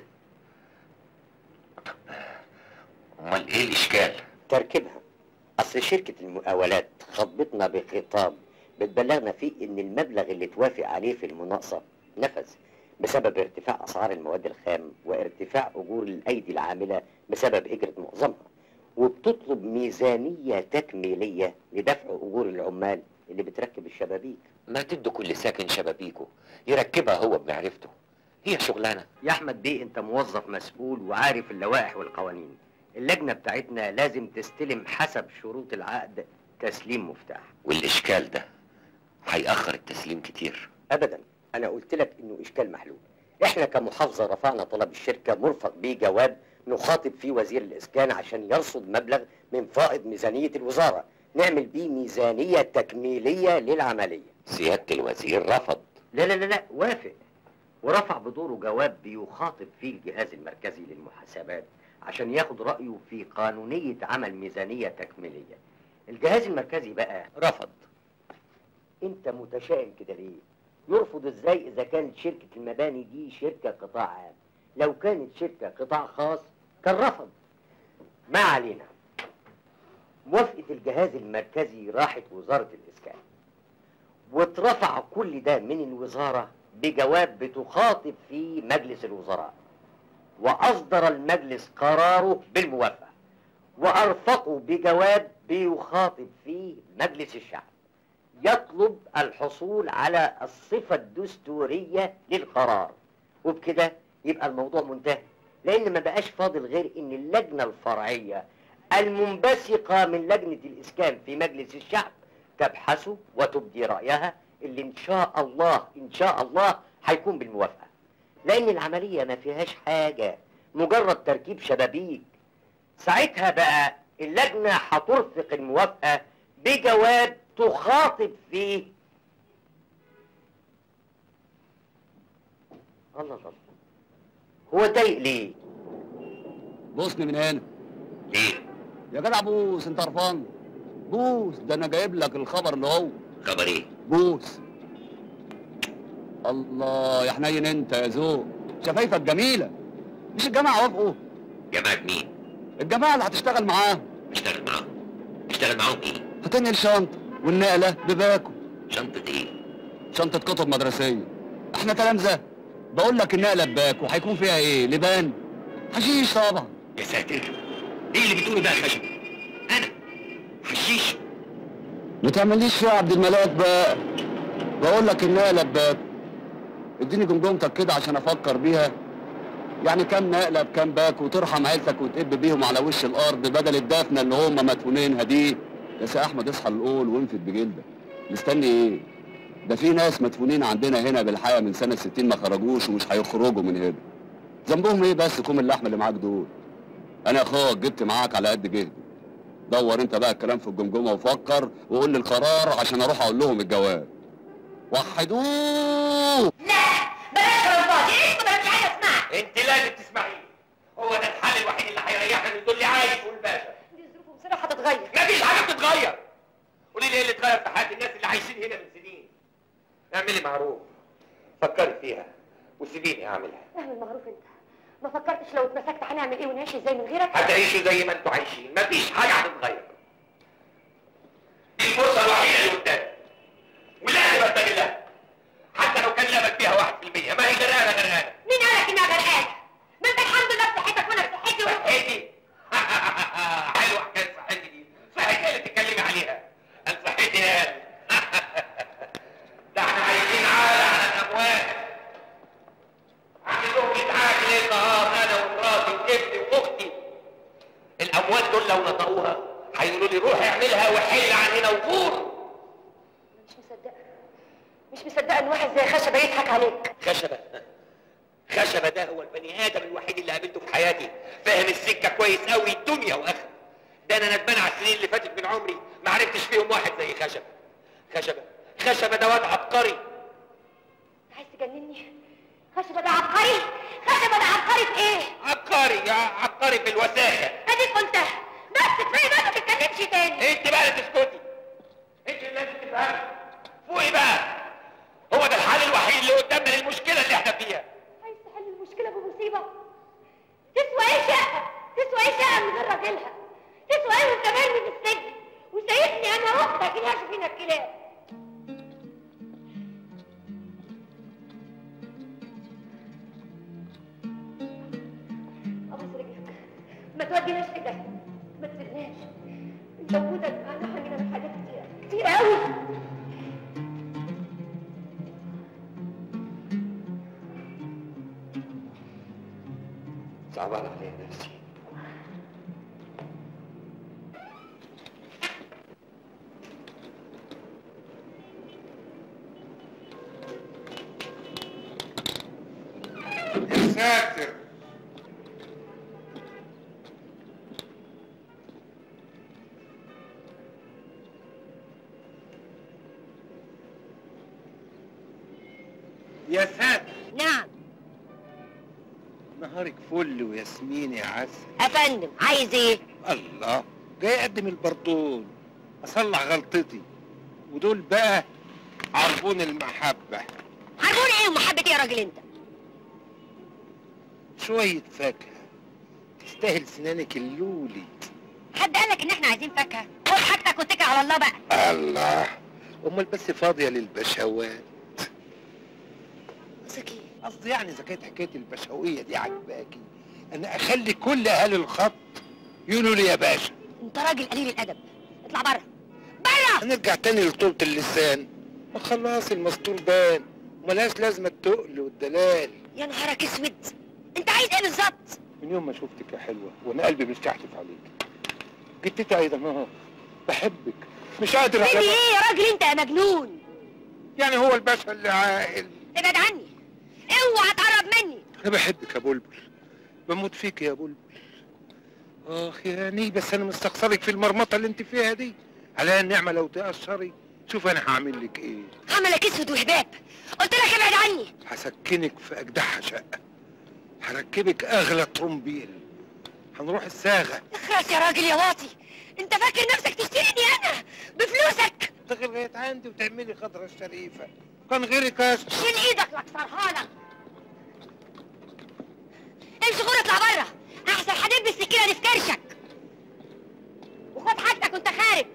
أمال إيه الإشكال؟ تركيبها أصل شركة المقاولات خطبتنا بخطاب بتبلغنا فيه إن المبلغ اللي توافق عليه في المناقصة نفذ بسبب ارتفاع أسعار المواد الخام وارتفاع أجور الأيدي العاملة بسبب هجرة معظمها وبتطلب ميزانية تكميلية لدفع أجور العمال اللي بتركب الشبابيك ما تدوا كل ساكن شبابيكه يركبها هو بمعرفته هي شغلانة يا أحمد بيه أنت موظف مسؤول وعارف اللوائح والقوانين اللجنة بتاعتنا لازم تستلم حسب شروط العقد تسليم مفتاح والإشكال ده هيأخر التسليم كتير ابدا انا قلت لك انه اشكال محلول احنا كمحافظه رفعنا طلب الشركه مرفق بيه جواب نخاطب فيه وزير الاسكان عشان يرصد مبلغ من فائض ميزانيه الوزاره نعمل بيه ميزانيه تكميليه للعمليه سيادة الوزير رفض لا لا لا لا وافق ورفع بدوره جواب بيخاطب فيه الجهاز المركزي للمحاسبات عشان ياخد رايه في قانونيه عمل ميزانيه تكميليه الجهاز المركزي بقى رفض انت متشائم كده ليه يرفض ازاي اذا كانت شركة المباني دي شركة قطاع عام لو كانت شركة قطاع خاص كان رفض ما علينا موافقة الجهاز المركزي راحت وزارة الإسكان واترفع كل ده من الوزارة بجواب بتخاطب فيه مجلس الوزراء وأصدر المجلس قراره بالموافقة وأرفقوا بجواب بيخاطب فيه مجلس الشعب يطلب الحصول على الصفة الدستورية للقرار وبكده يبقى الموضوع منتهي لأن ما بقاش فاضل غير إن اللجنة الفرعية المنبثقة من لجنة الإسكان في مجلس الشعب تبحثه وتبدي رأيها اللي إن شاء الله إن شاء الله هيكون بالموافقة لأن العملية ما فيهاش حاجة مجرد تركيب شبابيك ساعتها بقى اللجنة هترفق الموافقة بجواب تخاطب فيه الله الله هو ضايق ليه؟ بوسني من هنا ليه؟ يا جدع بوس انت قرفان بوس ده انا جايب لك الخبر اللي هو خبر ايه؟ بوس الله يا حنين انت يا ذوق شفايفك جميله مش الجماعه وافقوا جماعة مين؟ الجماعه اللي هتشتغل معاهم اشتغل معاهم اشتغل معاهم ايه؟ هتنقل شنطه والنقله بباكو شنطة ايه؟ شنطه كتب مدرسيه احنا تلامذه بقول لك النقله بباكو هيكون فيها ايه لبان حشيش طبعا يا ساتر ايه اللي بتقولي بقى خشب؟ انا حشيش ما تعمليش فيها عبد الملاك بقى بقول لك النقله بباكو اديني جمجمتك كده عشان افكر بيها يعني كام نقله بكام باك وترحم عيلتك وتقب بيهم على وش الارض بدل الدفنه اللي هم مدفونينها دي يا سي احمد اصحى الاول وانفد بجلدك مستني ايه ده في ناس مدفونين عندنا هنا بالحياه من سنه 60 ما خرجوش ومش هيخرجوا من هنا ذنبهم ايه بس كوم اللحمه اللي معاك دول انا يا اخوك جبت معاك على قد جهدي دور انت بقى الكلام في الجمجمه وفكر وقول لي القرار عشان اروح اقول لهم الجواب وحدوه بلاش كلام فاضي اسكت انا مش عايز اسمعك انت لازم تسمعيه هو ده الحل الوحيد اللي هيريحنا من دول اللي عايش والباشا دي الظروف بصراحه هتتغير مفيش حاجه بتتغير قولي لي ايه اللي اتغير في حياه الناس اللي عايشين هنا من سنين اعملي معروف فكري فيها وسيبيني اعملها اعمل معروف انت ما فكرتش لو اتمسكت هنعمل ايه ونعيش ازاي من غيرك هتعيشوا زي ما انتوا عايشين مفيش حاجه هتتغير دي الفرصه الوحيده اللي قدامي ولازم استغلها حتى لو كان لعبك فيها 1% ما هي غرقانه غرقانه مين قالك انها غرقانه ما انت الحمد لله بصحتك وانا بصحتي و... صحتي حلوه حكايه صحتي دي صحتي اللي بتتكلمي عليها انا صحتي يا ده احنا عايزين عالة على الاموال عامل لهم ازعاج ليل نهار انا ومراتي وابني واختي الاموال دول لو نطقوها هيقولوا لي روح اعملها وحل عننا وفور مش مصدقه ان واحد زي خشبه يضحك عليك خشبة خشبة ده هو البني آدم الوحيد اللي قابلته في حياتي فاهم السكة كويس قوي الدنيا وآخرة ده أنا ندمان على السنين اللي فاتت من عمري ما عرفتش فيهم واحد زي خشبة خشبة خشبة ده واد عبقري عايز تجنني خشبه ده عبقري خشبه ده عبقري في ايه عبقري يا عبقري في الوساخة اديك قلتها بس كفايه بقى ما تتكلمش تاني انت بقى اللي تسكتي انت اللي لازم تفهمي فوقي بقى هو ده الحل الوحيد اللي قدامنا للمشكلة اللي احنا فيها عايز تحل المشكله بمصيبه تسوى ايه شقه تسوى ايه شقه من غير راجلها تسوى ايه وانت مرمي في السجن وسايبني انا واختك اللي هاشوا فينا الكلاب ابوس رجلك ما توديناش في ده ما تسيبناش انت وجودك معانا حاجه من حاجات كتير كتير قوي صعبان عليا نفسي يا ساتر يا ساتر نعم نهارك فل وياسمين يا عسل افندم عايز ايه الله جاي اقدم البرطون اصلح غلطتي ودول بقى عربون المحبة هنقول ايه ومحبه ايه يا راجل انت شوية فاكهة تستاهل سنانك اللولي حد قالك ان احنا عايزين فاكهه خد حاجتك واتكل على الله بقى الله امال بس فاضية للبشوات قصدك ايه قصدي يعني اذا كانت حكاية البشوية دي عجباكي انا اخلي كل اهل الخط يقولوا لي يا باشا انت راجل قليل الادب اطلع بره هنرجع تاني لطولة اللسان ما خلاص المستور بان وملهاش لازمة التقل والدلال يا نهارك اسود انت عايز ايه بالظبط من يوم ما شفتك يا حلوة وانا قلبي بيستحلف عليك جدتك ايضا اه بحبك مش قادر مني على ايه يا راجل انت يا مجنون يعني هو الباشا اللي عاقل ابعد عني اوعى تقرب مني انا بحبك يا بلبل بموت فيك يا بلبل اخ يا ني بس انا مستخسرك في المرمطه اللي انت فيها دي على النعمه لو تقشري شوف انا هعمل لك ايه عملك اسود وهباب قلت لك ابعد عني هسكنك في اجدعها شقه هركبك اغلى طرمبيل هنروح الساغه اخرس يا راجل يا واطي انت فاكر نفسك تشتريني انا بفلوسك تغير لغايه عندي وتعملي خضره الشريفه كان غيرك اشطر شيل ايدك لاكسرها لك امشي غور اطلع بره احسن هدب السكينه دي في كرشك وخد حاجتك وانت خارج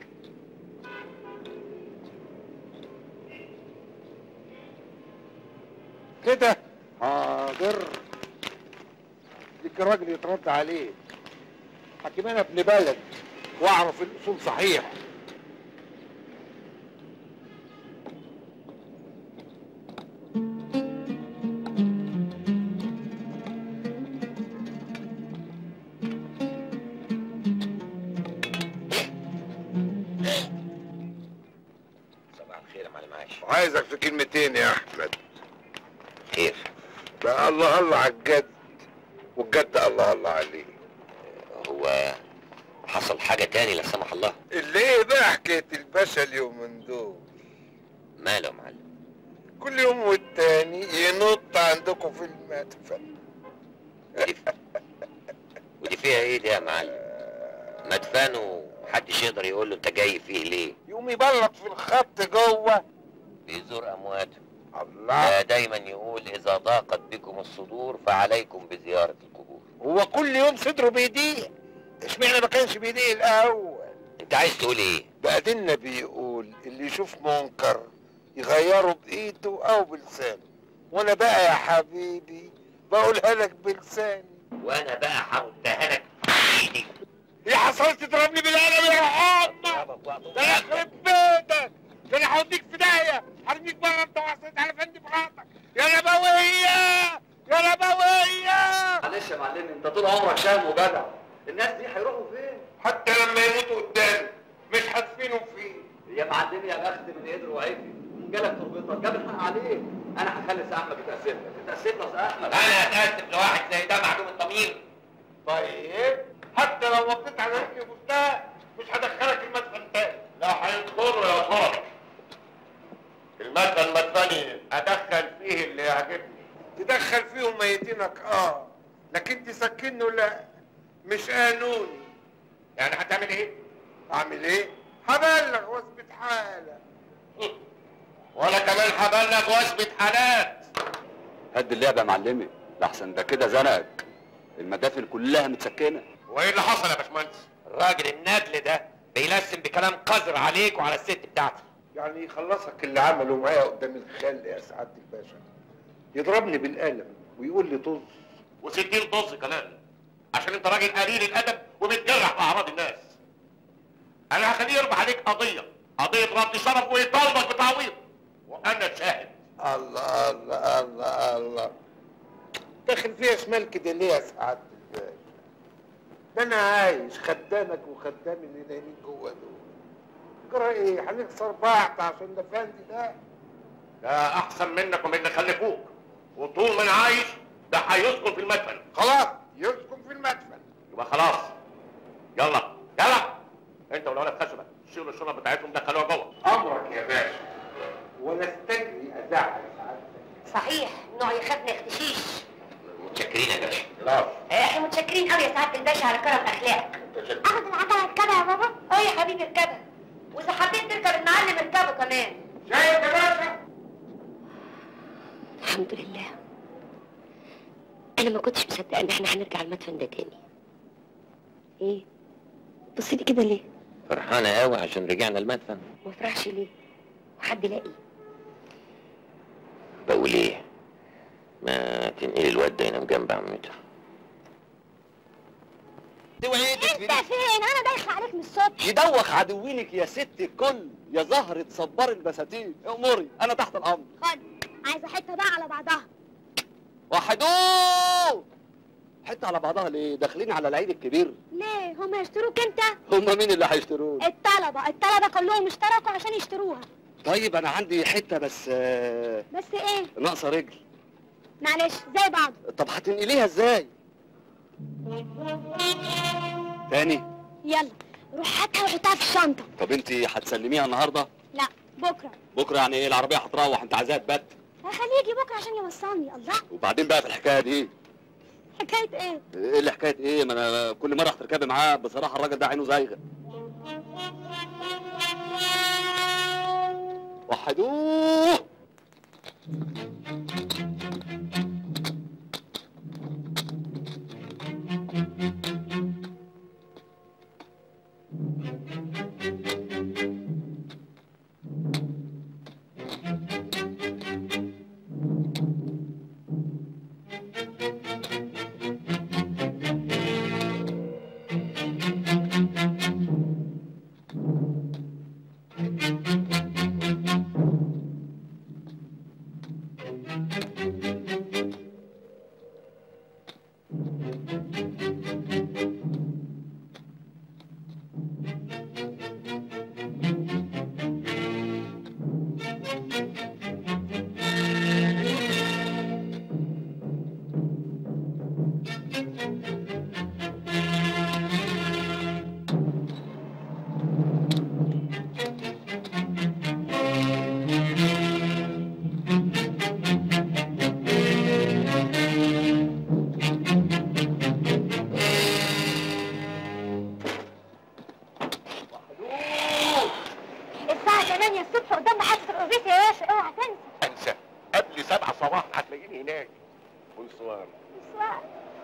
كده حاضر ديك الراجل يترد عليه حكيم انا ابن بلد واعرف الاصول صحيح صباح الخير يا معلم عايش عايزك في كلمتين يا احمد خير بقى الله الله على الجد والجد الله الله عليه هو حصل حاجة تاني لا سمح الله اللي ايه بقى حكايه الباشا اليومين دول ماله يا معلم كل يوم والتاني ينط عندكم في المدفع ودي فيها ايه دي يا معلم مدفنه محدش يقدر يقول له انت جاي فيه ليه يقوم يبلط في الخط جوه بيزور امواته الله ده دايما يقول اذا ضاقت بكم الصدور فعليكم بزيارة القبور هو كل يوم صدره بيضيق اشمعنى ما كانش بيضيق الاول انت عايز تقول ايه بعدين بيقول اللي يشوف منكر يغيره بايده او بلسانه وانا بقى يا حبيبي بقولها لك بلساني وانا بقى هردها لك ايه حصلت تضربني بالقلم يا حاضر ده انا يخرب بيتك ده انا هوديك في داهيه هرميك بره انت وعصيت على فندي بخاطك يا نبويه يا نبويه معلش يا معلمي انت طول عمرك شهم وجدع الناس دي هيروحوا فين؟ حتى لما يموتوا قدامي مش هدفنهم فيه يا معلمي يا بخت من قدر وعفي جالك تربطك جاب الحق عليك انا هخلي سي احمد يتاسف لك يتاسف لك يا احمد انا اتاسف لواحد زي ده معدوم الضمير طيب حتى لو وطيت على رجلي وفتاه مش هدخلك المدفن تاني لا هيدخلوا يا ترى المدفن مدفني ادخل فيه اللي يعجبني تدخل فيهم ميتينك اه لكن تسكنه لا مش قانوني يعني هتعمل ايه؟ اعمل ايه؟ هبلغ واثبت حاله وانا كمان هبلغ واثبت حالات هد اللعبه يا معلمي لحسن ده كده زنقك المدافن كلها متسكنه وايه اللي حصل يا باشمهندس؟ الراجل الندل ده بيلسم بكلام قذر عليك وعلى الست بتاعتي يعني يخلصك اللي عمله معايا قدام الخل يا سعاده الباشا يضربني بالقلم ويقول لي طز وستين طز كمان عشان انت راجل قليل الادب وبتجرح في اعراض الناس انا هخليه يرفع عليك قضيه قضيه رد شرف ويطالبك بتعويض وانا شاهد الله الله الله الله داخل فيها شمال كده ليه يا سعاده الباشا ده انا عايش خدامك وخدام اللي نايمين جوه دول جرى ايه هنكسر بعض عشان ده فندي ده ده احسن منك ومن اللي خلفوك وطول ما انا عايش ده هيسكن في المدفن خلاص يسكن في المدفن يبقى خلاص يلا يلا انت والولد خشبه شيلوا الشنط بتاعتهم دخلوها جوه امرك يا باشا ولا استجري ازعل سعادتك صحيح نوع يخاف يختشيش متشكرين يا باشا خلاص احنا متشكرين قوي يا سعاده الباشا على كرم اخلاقك اخد العجله اركبها يا بابا اه يا حبيبي اركبها واذا حبيت تركب المعلم اركبه كمان شايف يا باشا الحمد لله انا ما كنتش مصدقه ان احنا هنرجع المدفن ده تاني ايه بصي لي كده ليه فرحانة قوي عشان رجعنا المدفن ما افرحش ليه وحد لاقي بقول ايه ما تنقلي الواد ده ينام جنب عمته انت فين انا دايخه عليك من الصبح يدوخ عدوينك يا ست الكل يا زهرة صبار البساتين اموري انا تحت الامر خد عايزه حته بقى على بعضها وحدوه حتة على بعضها ليه داخلين على العيد الكبير ليه هم يشتروك انت هما مين اللي هيشتروه الطلبه الطلبه كلهم اشتركوا عشان يشتروها طيب انا عندي حتة بس آه، بس ايه ناقصة رجل معلش زي بعض طب هتنقليها ازاي تاني يلا روح هاتها وحطها في الشنطه طب انت هتسلميها النهارده لا بكره بكره يعني ايه العربيه هتروح انت عايزاها تبات هخليه يجي بكره عشان يوصلني الله وبعدين بقى في الحكايه دي حكايه ايه ايه اللي حكايه ايه ما انا كل مره هتركبي معاه بصراحه الراجل ده عينه زايغه وحدوه الساعه 8 الصبح قدام محطه الاتوبيس يا باشا اوعى تنسى انسى قبل سبعة صباح هتلاقيني هناك بونسوار سواء.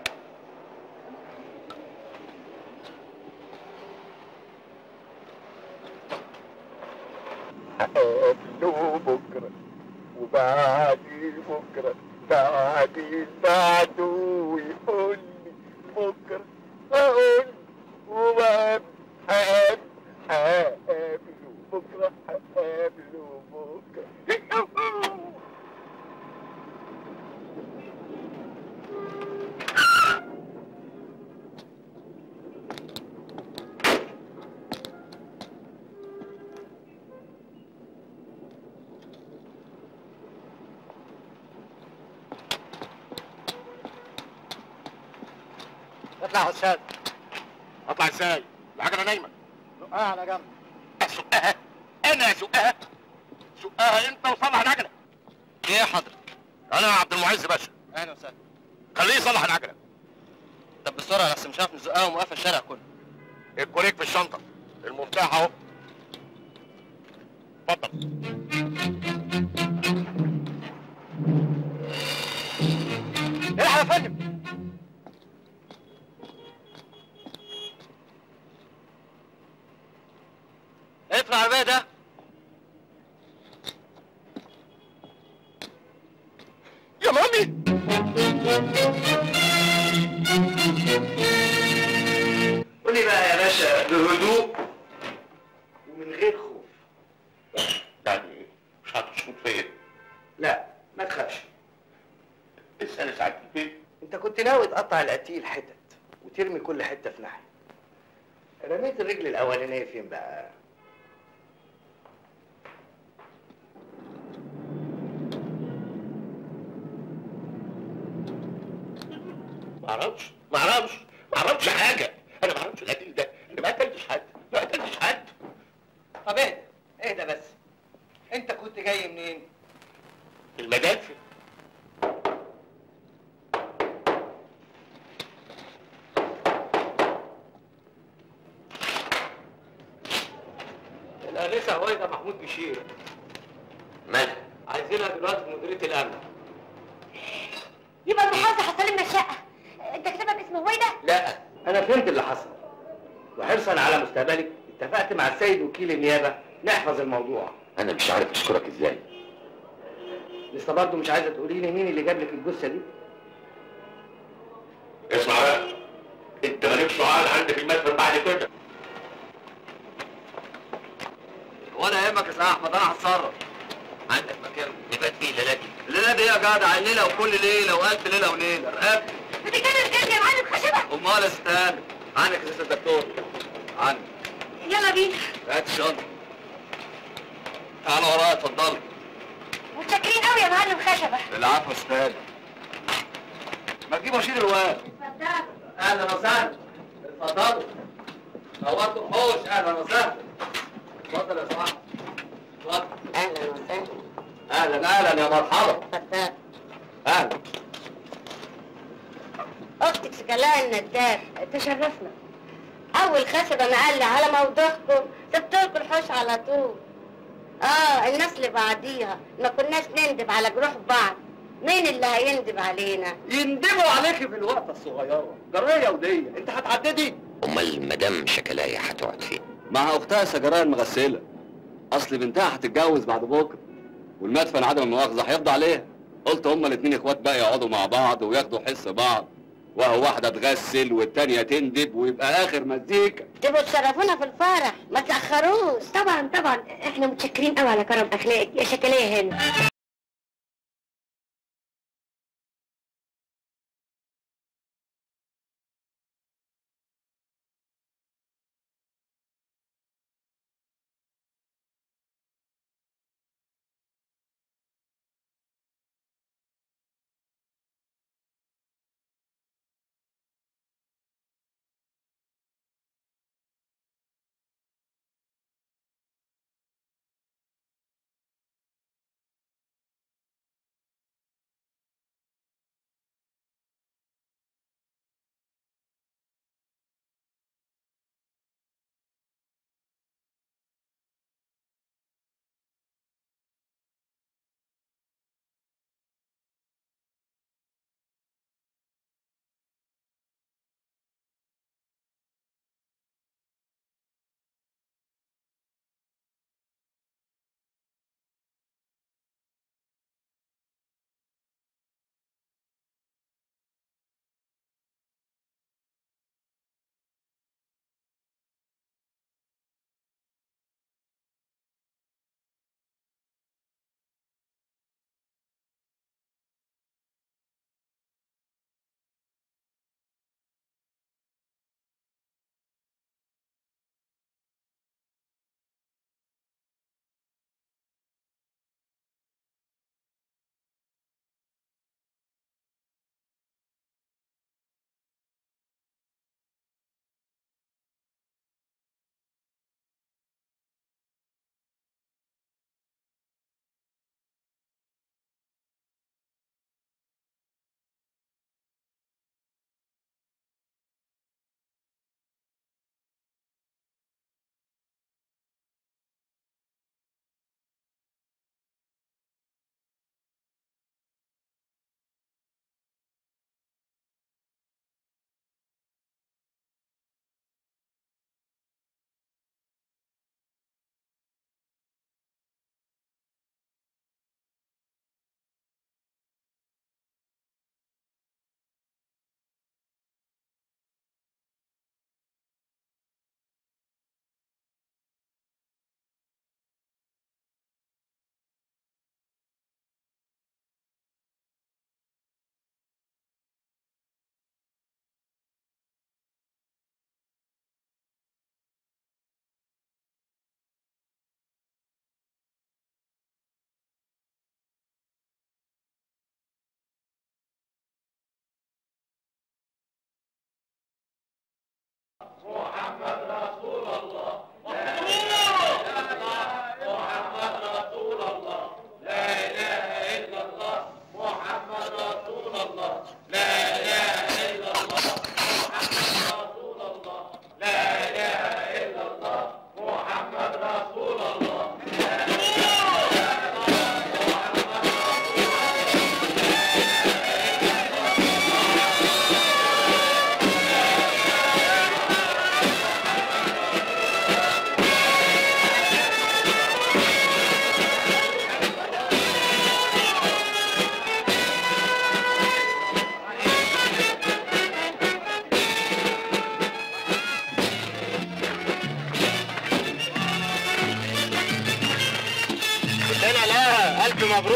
قبله بكرة وبعدي بكرة بعدي بعده يقول لي بكرة أقول وبعد هقابل هقابله بكرة هقابله بكرة اطلع يا استاذ اطلع ازاي؟ العجله نايمه زقها على جنب اسقها انا اسقها سقها انت وصلح العجله ايه يا حضرتك؟ انا عبد المعز باشا اهلا وسهلا خليه يصلح العجله طب بسرعه لحسن مش عارف نزقها وموقفه الشارع كله الكوريك في الشنطه المفتاح اهو اتفضل الحق يا فندم اقفل العربيه ده يا مامي قول لي بقى يا باشا بهدوء ومن غير خوف يعني مش هتشوط فيا لا ما تخافش اسال ساعه البيت انت كنت ناوي تقطع القتيل حتت وترمي كل حته في ناحيه رميت الرجل الاولانيه فين بقى ما اعرفش ما اعرفش ما اعرفش حاجه انا ما اعرفش القتيل ده انا ما قتلتش حد ما قتلتش حد طب اهدى اهدى بس انت كنت جاي منين المدافع الانسه هويدا محمود بشير مالها؟ عايزينها دلوقتي في مديريه الامن يبقى المحافظة حصل لنا الشقة انت كتبها باسم هويدا؟ لا انا فهمت اللي حصل وحرصا على مستقبلك اتفقت مع السيد وكيل النيابه نحفظ الموضوع انا مش عارف اشكرك ازاي لسه برضه مش عايزه تقولي لي مين اللي جاب لك الجثه دي اسمع بقى انت مالكش سؤال عندي في المدفن بعد كده وانا يهمك يا سيد احمد انا هتصرف عندك مكان نبات فيه ليلاتي الليله دي يا جدع الليله وكل ليله والف ليله وليله رقبتي بتتكلم بجد يا معلم خشبة امال يا ست هانم عنك يا ست الدكتور عنك يلا بينا هات الشنطه تعال ورايا اتفضلي متشكرين قوي يا معلم خشبة العفو يا ست هانم ما تجيب رشيد الواد اهلا وسهلا اتفضلوا نورتوا الحوش اهلا وسهلا اتفضل يا صاحبي اتفضل اهلا وسهلا اهلا اهلا يا مرحبا فتاة اهلا اختك سجلاء النداف تشرفنا اول خشبة نقل على موضوعكم سبت لكم الحوش على طول اه الناس اللي بعديها ما كناش نندب على جروح بعض مين اللي هيندب علينا يندموا عليكي في الوقفه الصغيره جرايه وديه انت هتعددي امال مدام شكلايه هتقعد فين مع اختها سجرايه المغسله اصل بنتها هتتجوز بعد بكره والمدفن عدم المؤاخذه هيفضى عليها قلت هما الاتنين اخوات بقى يقعدوا مع بعض وياخدوا حس بعض وهو واحده تغسل والتانيه تندب ويبقى اخر مزيكا تبقوا تشرفونا في الفرح ما تاخروش طبعا طبعا احنا متشكرين قوي على كرم اخلاقك يا شكليه هنا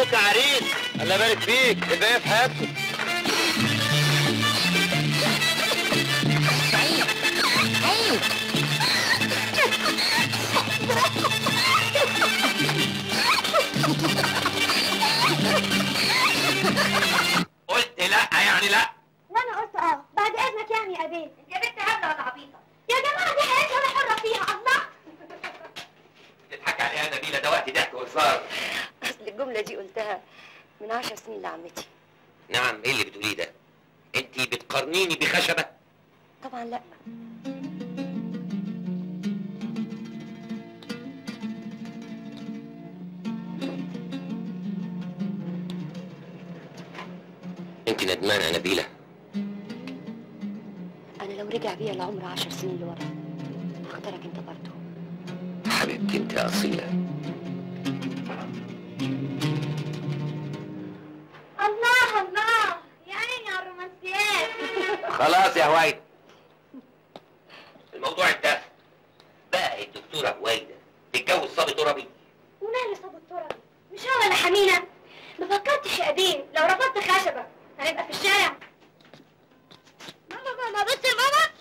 مبروك يا عريس الله يبارك فيك الباقي في حياتكم قلت لا يعني لا وانا قلت اه بعد اذنك يعني يا بنت يا بنت هبله ولا عبيطه يا جماعه دي حياتي انا حره فيها الله تضحك عليها يا نبيله ده وقت ضحك وهزار اصل الجمله دي قلتها من عشر سنين لعمتي نعم ايه اللي بتقوليه ده انت بتقارنيني بخشبه طبعا لا انت ندمانه يا نبيله انا لو رجع بيا العمر عشر سنين لورا هختارك انت برضه حبيبتي انت اصيله الله الله يا عيني على الرومانسيات خلاص يا هويدا الموضوع انتهى بقى الدكتوره هويدا تتجوز صبي ترابي وماله صابو التربي مش هو ولا حمينه ما فكرتش يا قديم لو رفضت خشبه هنبقى في الشارع ماما ماما بص يا ماما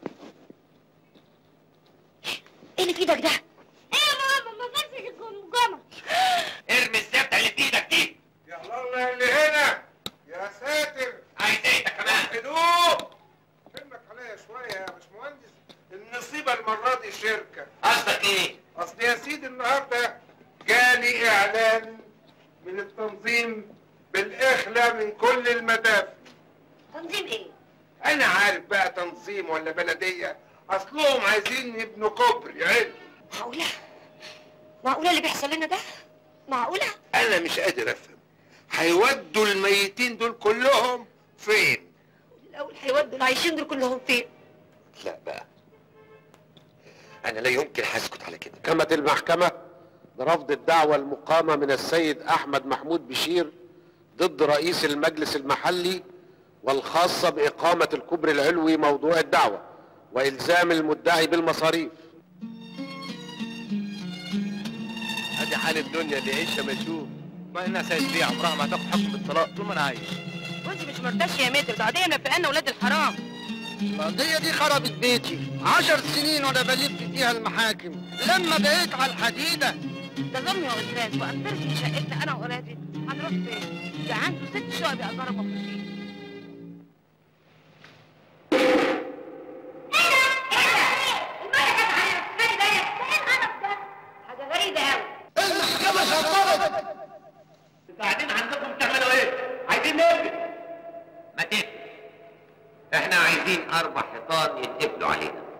ايه اللي في ايدك ده ايه يا ماما ما فكرش الجمجمه ارمي الزبده اللي في ايدك دي يا الله اللي هنا يا ساتر عايز ايه كمان هدوء همك عليا شويه يا باشمهندس النصيبه المره دي شركه قصدك ايه اصل يا سيدي النهارده جالي اعلان من التنظيم بالاخلاء من كل المدافع تنظيم ايه انا عارف بقى تنظيم ولا بلديه اصلهم عايزين يبنوا كوبري علم معقوله معقوله اللي بيحصل لنا ده معقوله انا مش قادر افهم هيودوا الميتين دول كلهم فين الاول هيودوا العايشين دول كلهم فين لا بقى انا لا يمكن هسكت على كده محكمة المحكمة برفض الدعوة المقامة من السيد أحمد محمود بشير ضد رئيس المجلس المحلي والخاصة بإقامة الكبر العلوي موضوع الدعوة وإلزام المدعي بالمصاريف ادي حال الدنيا اللي عيشها ما تشوف ما الناس هيسبيع عمرها ما هتاخد حكم بالطلاق طول ما انا عايش وانت مش مرتاحه يا متر ده قضيه منفقانا ولاد الحرام القضية دي خربت بيتي عشر سنين وانا بلف فيها المحاكم لما بقيت على الحديدة ده ظلم يا استاذ وقدرت في شقتنا انا وولادي هنروح فين؟ ده عنده ست شقق بيأجرها مخصوصين حاجه غريبه قوي المحكمه شطرت انتوا قاعدين عندكم تعملوا ايه عايزين نقفل ما تقفل احنا عايزين اربع حيطان يتقفلوا علينا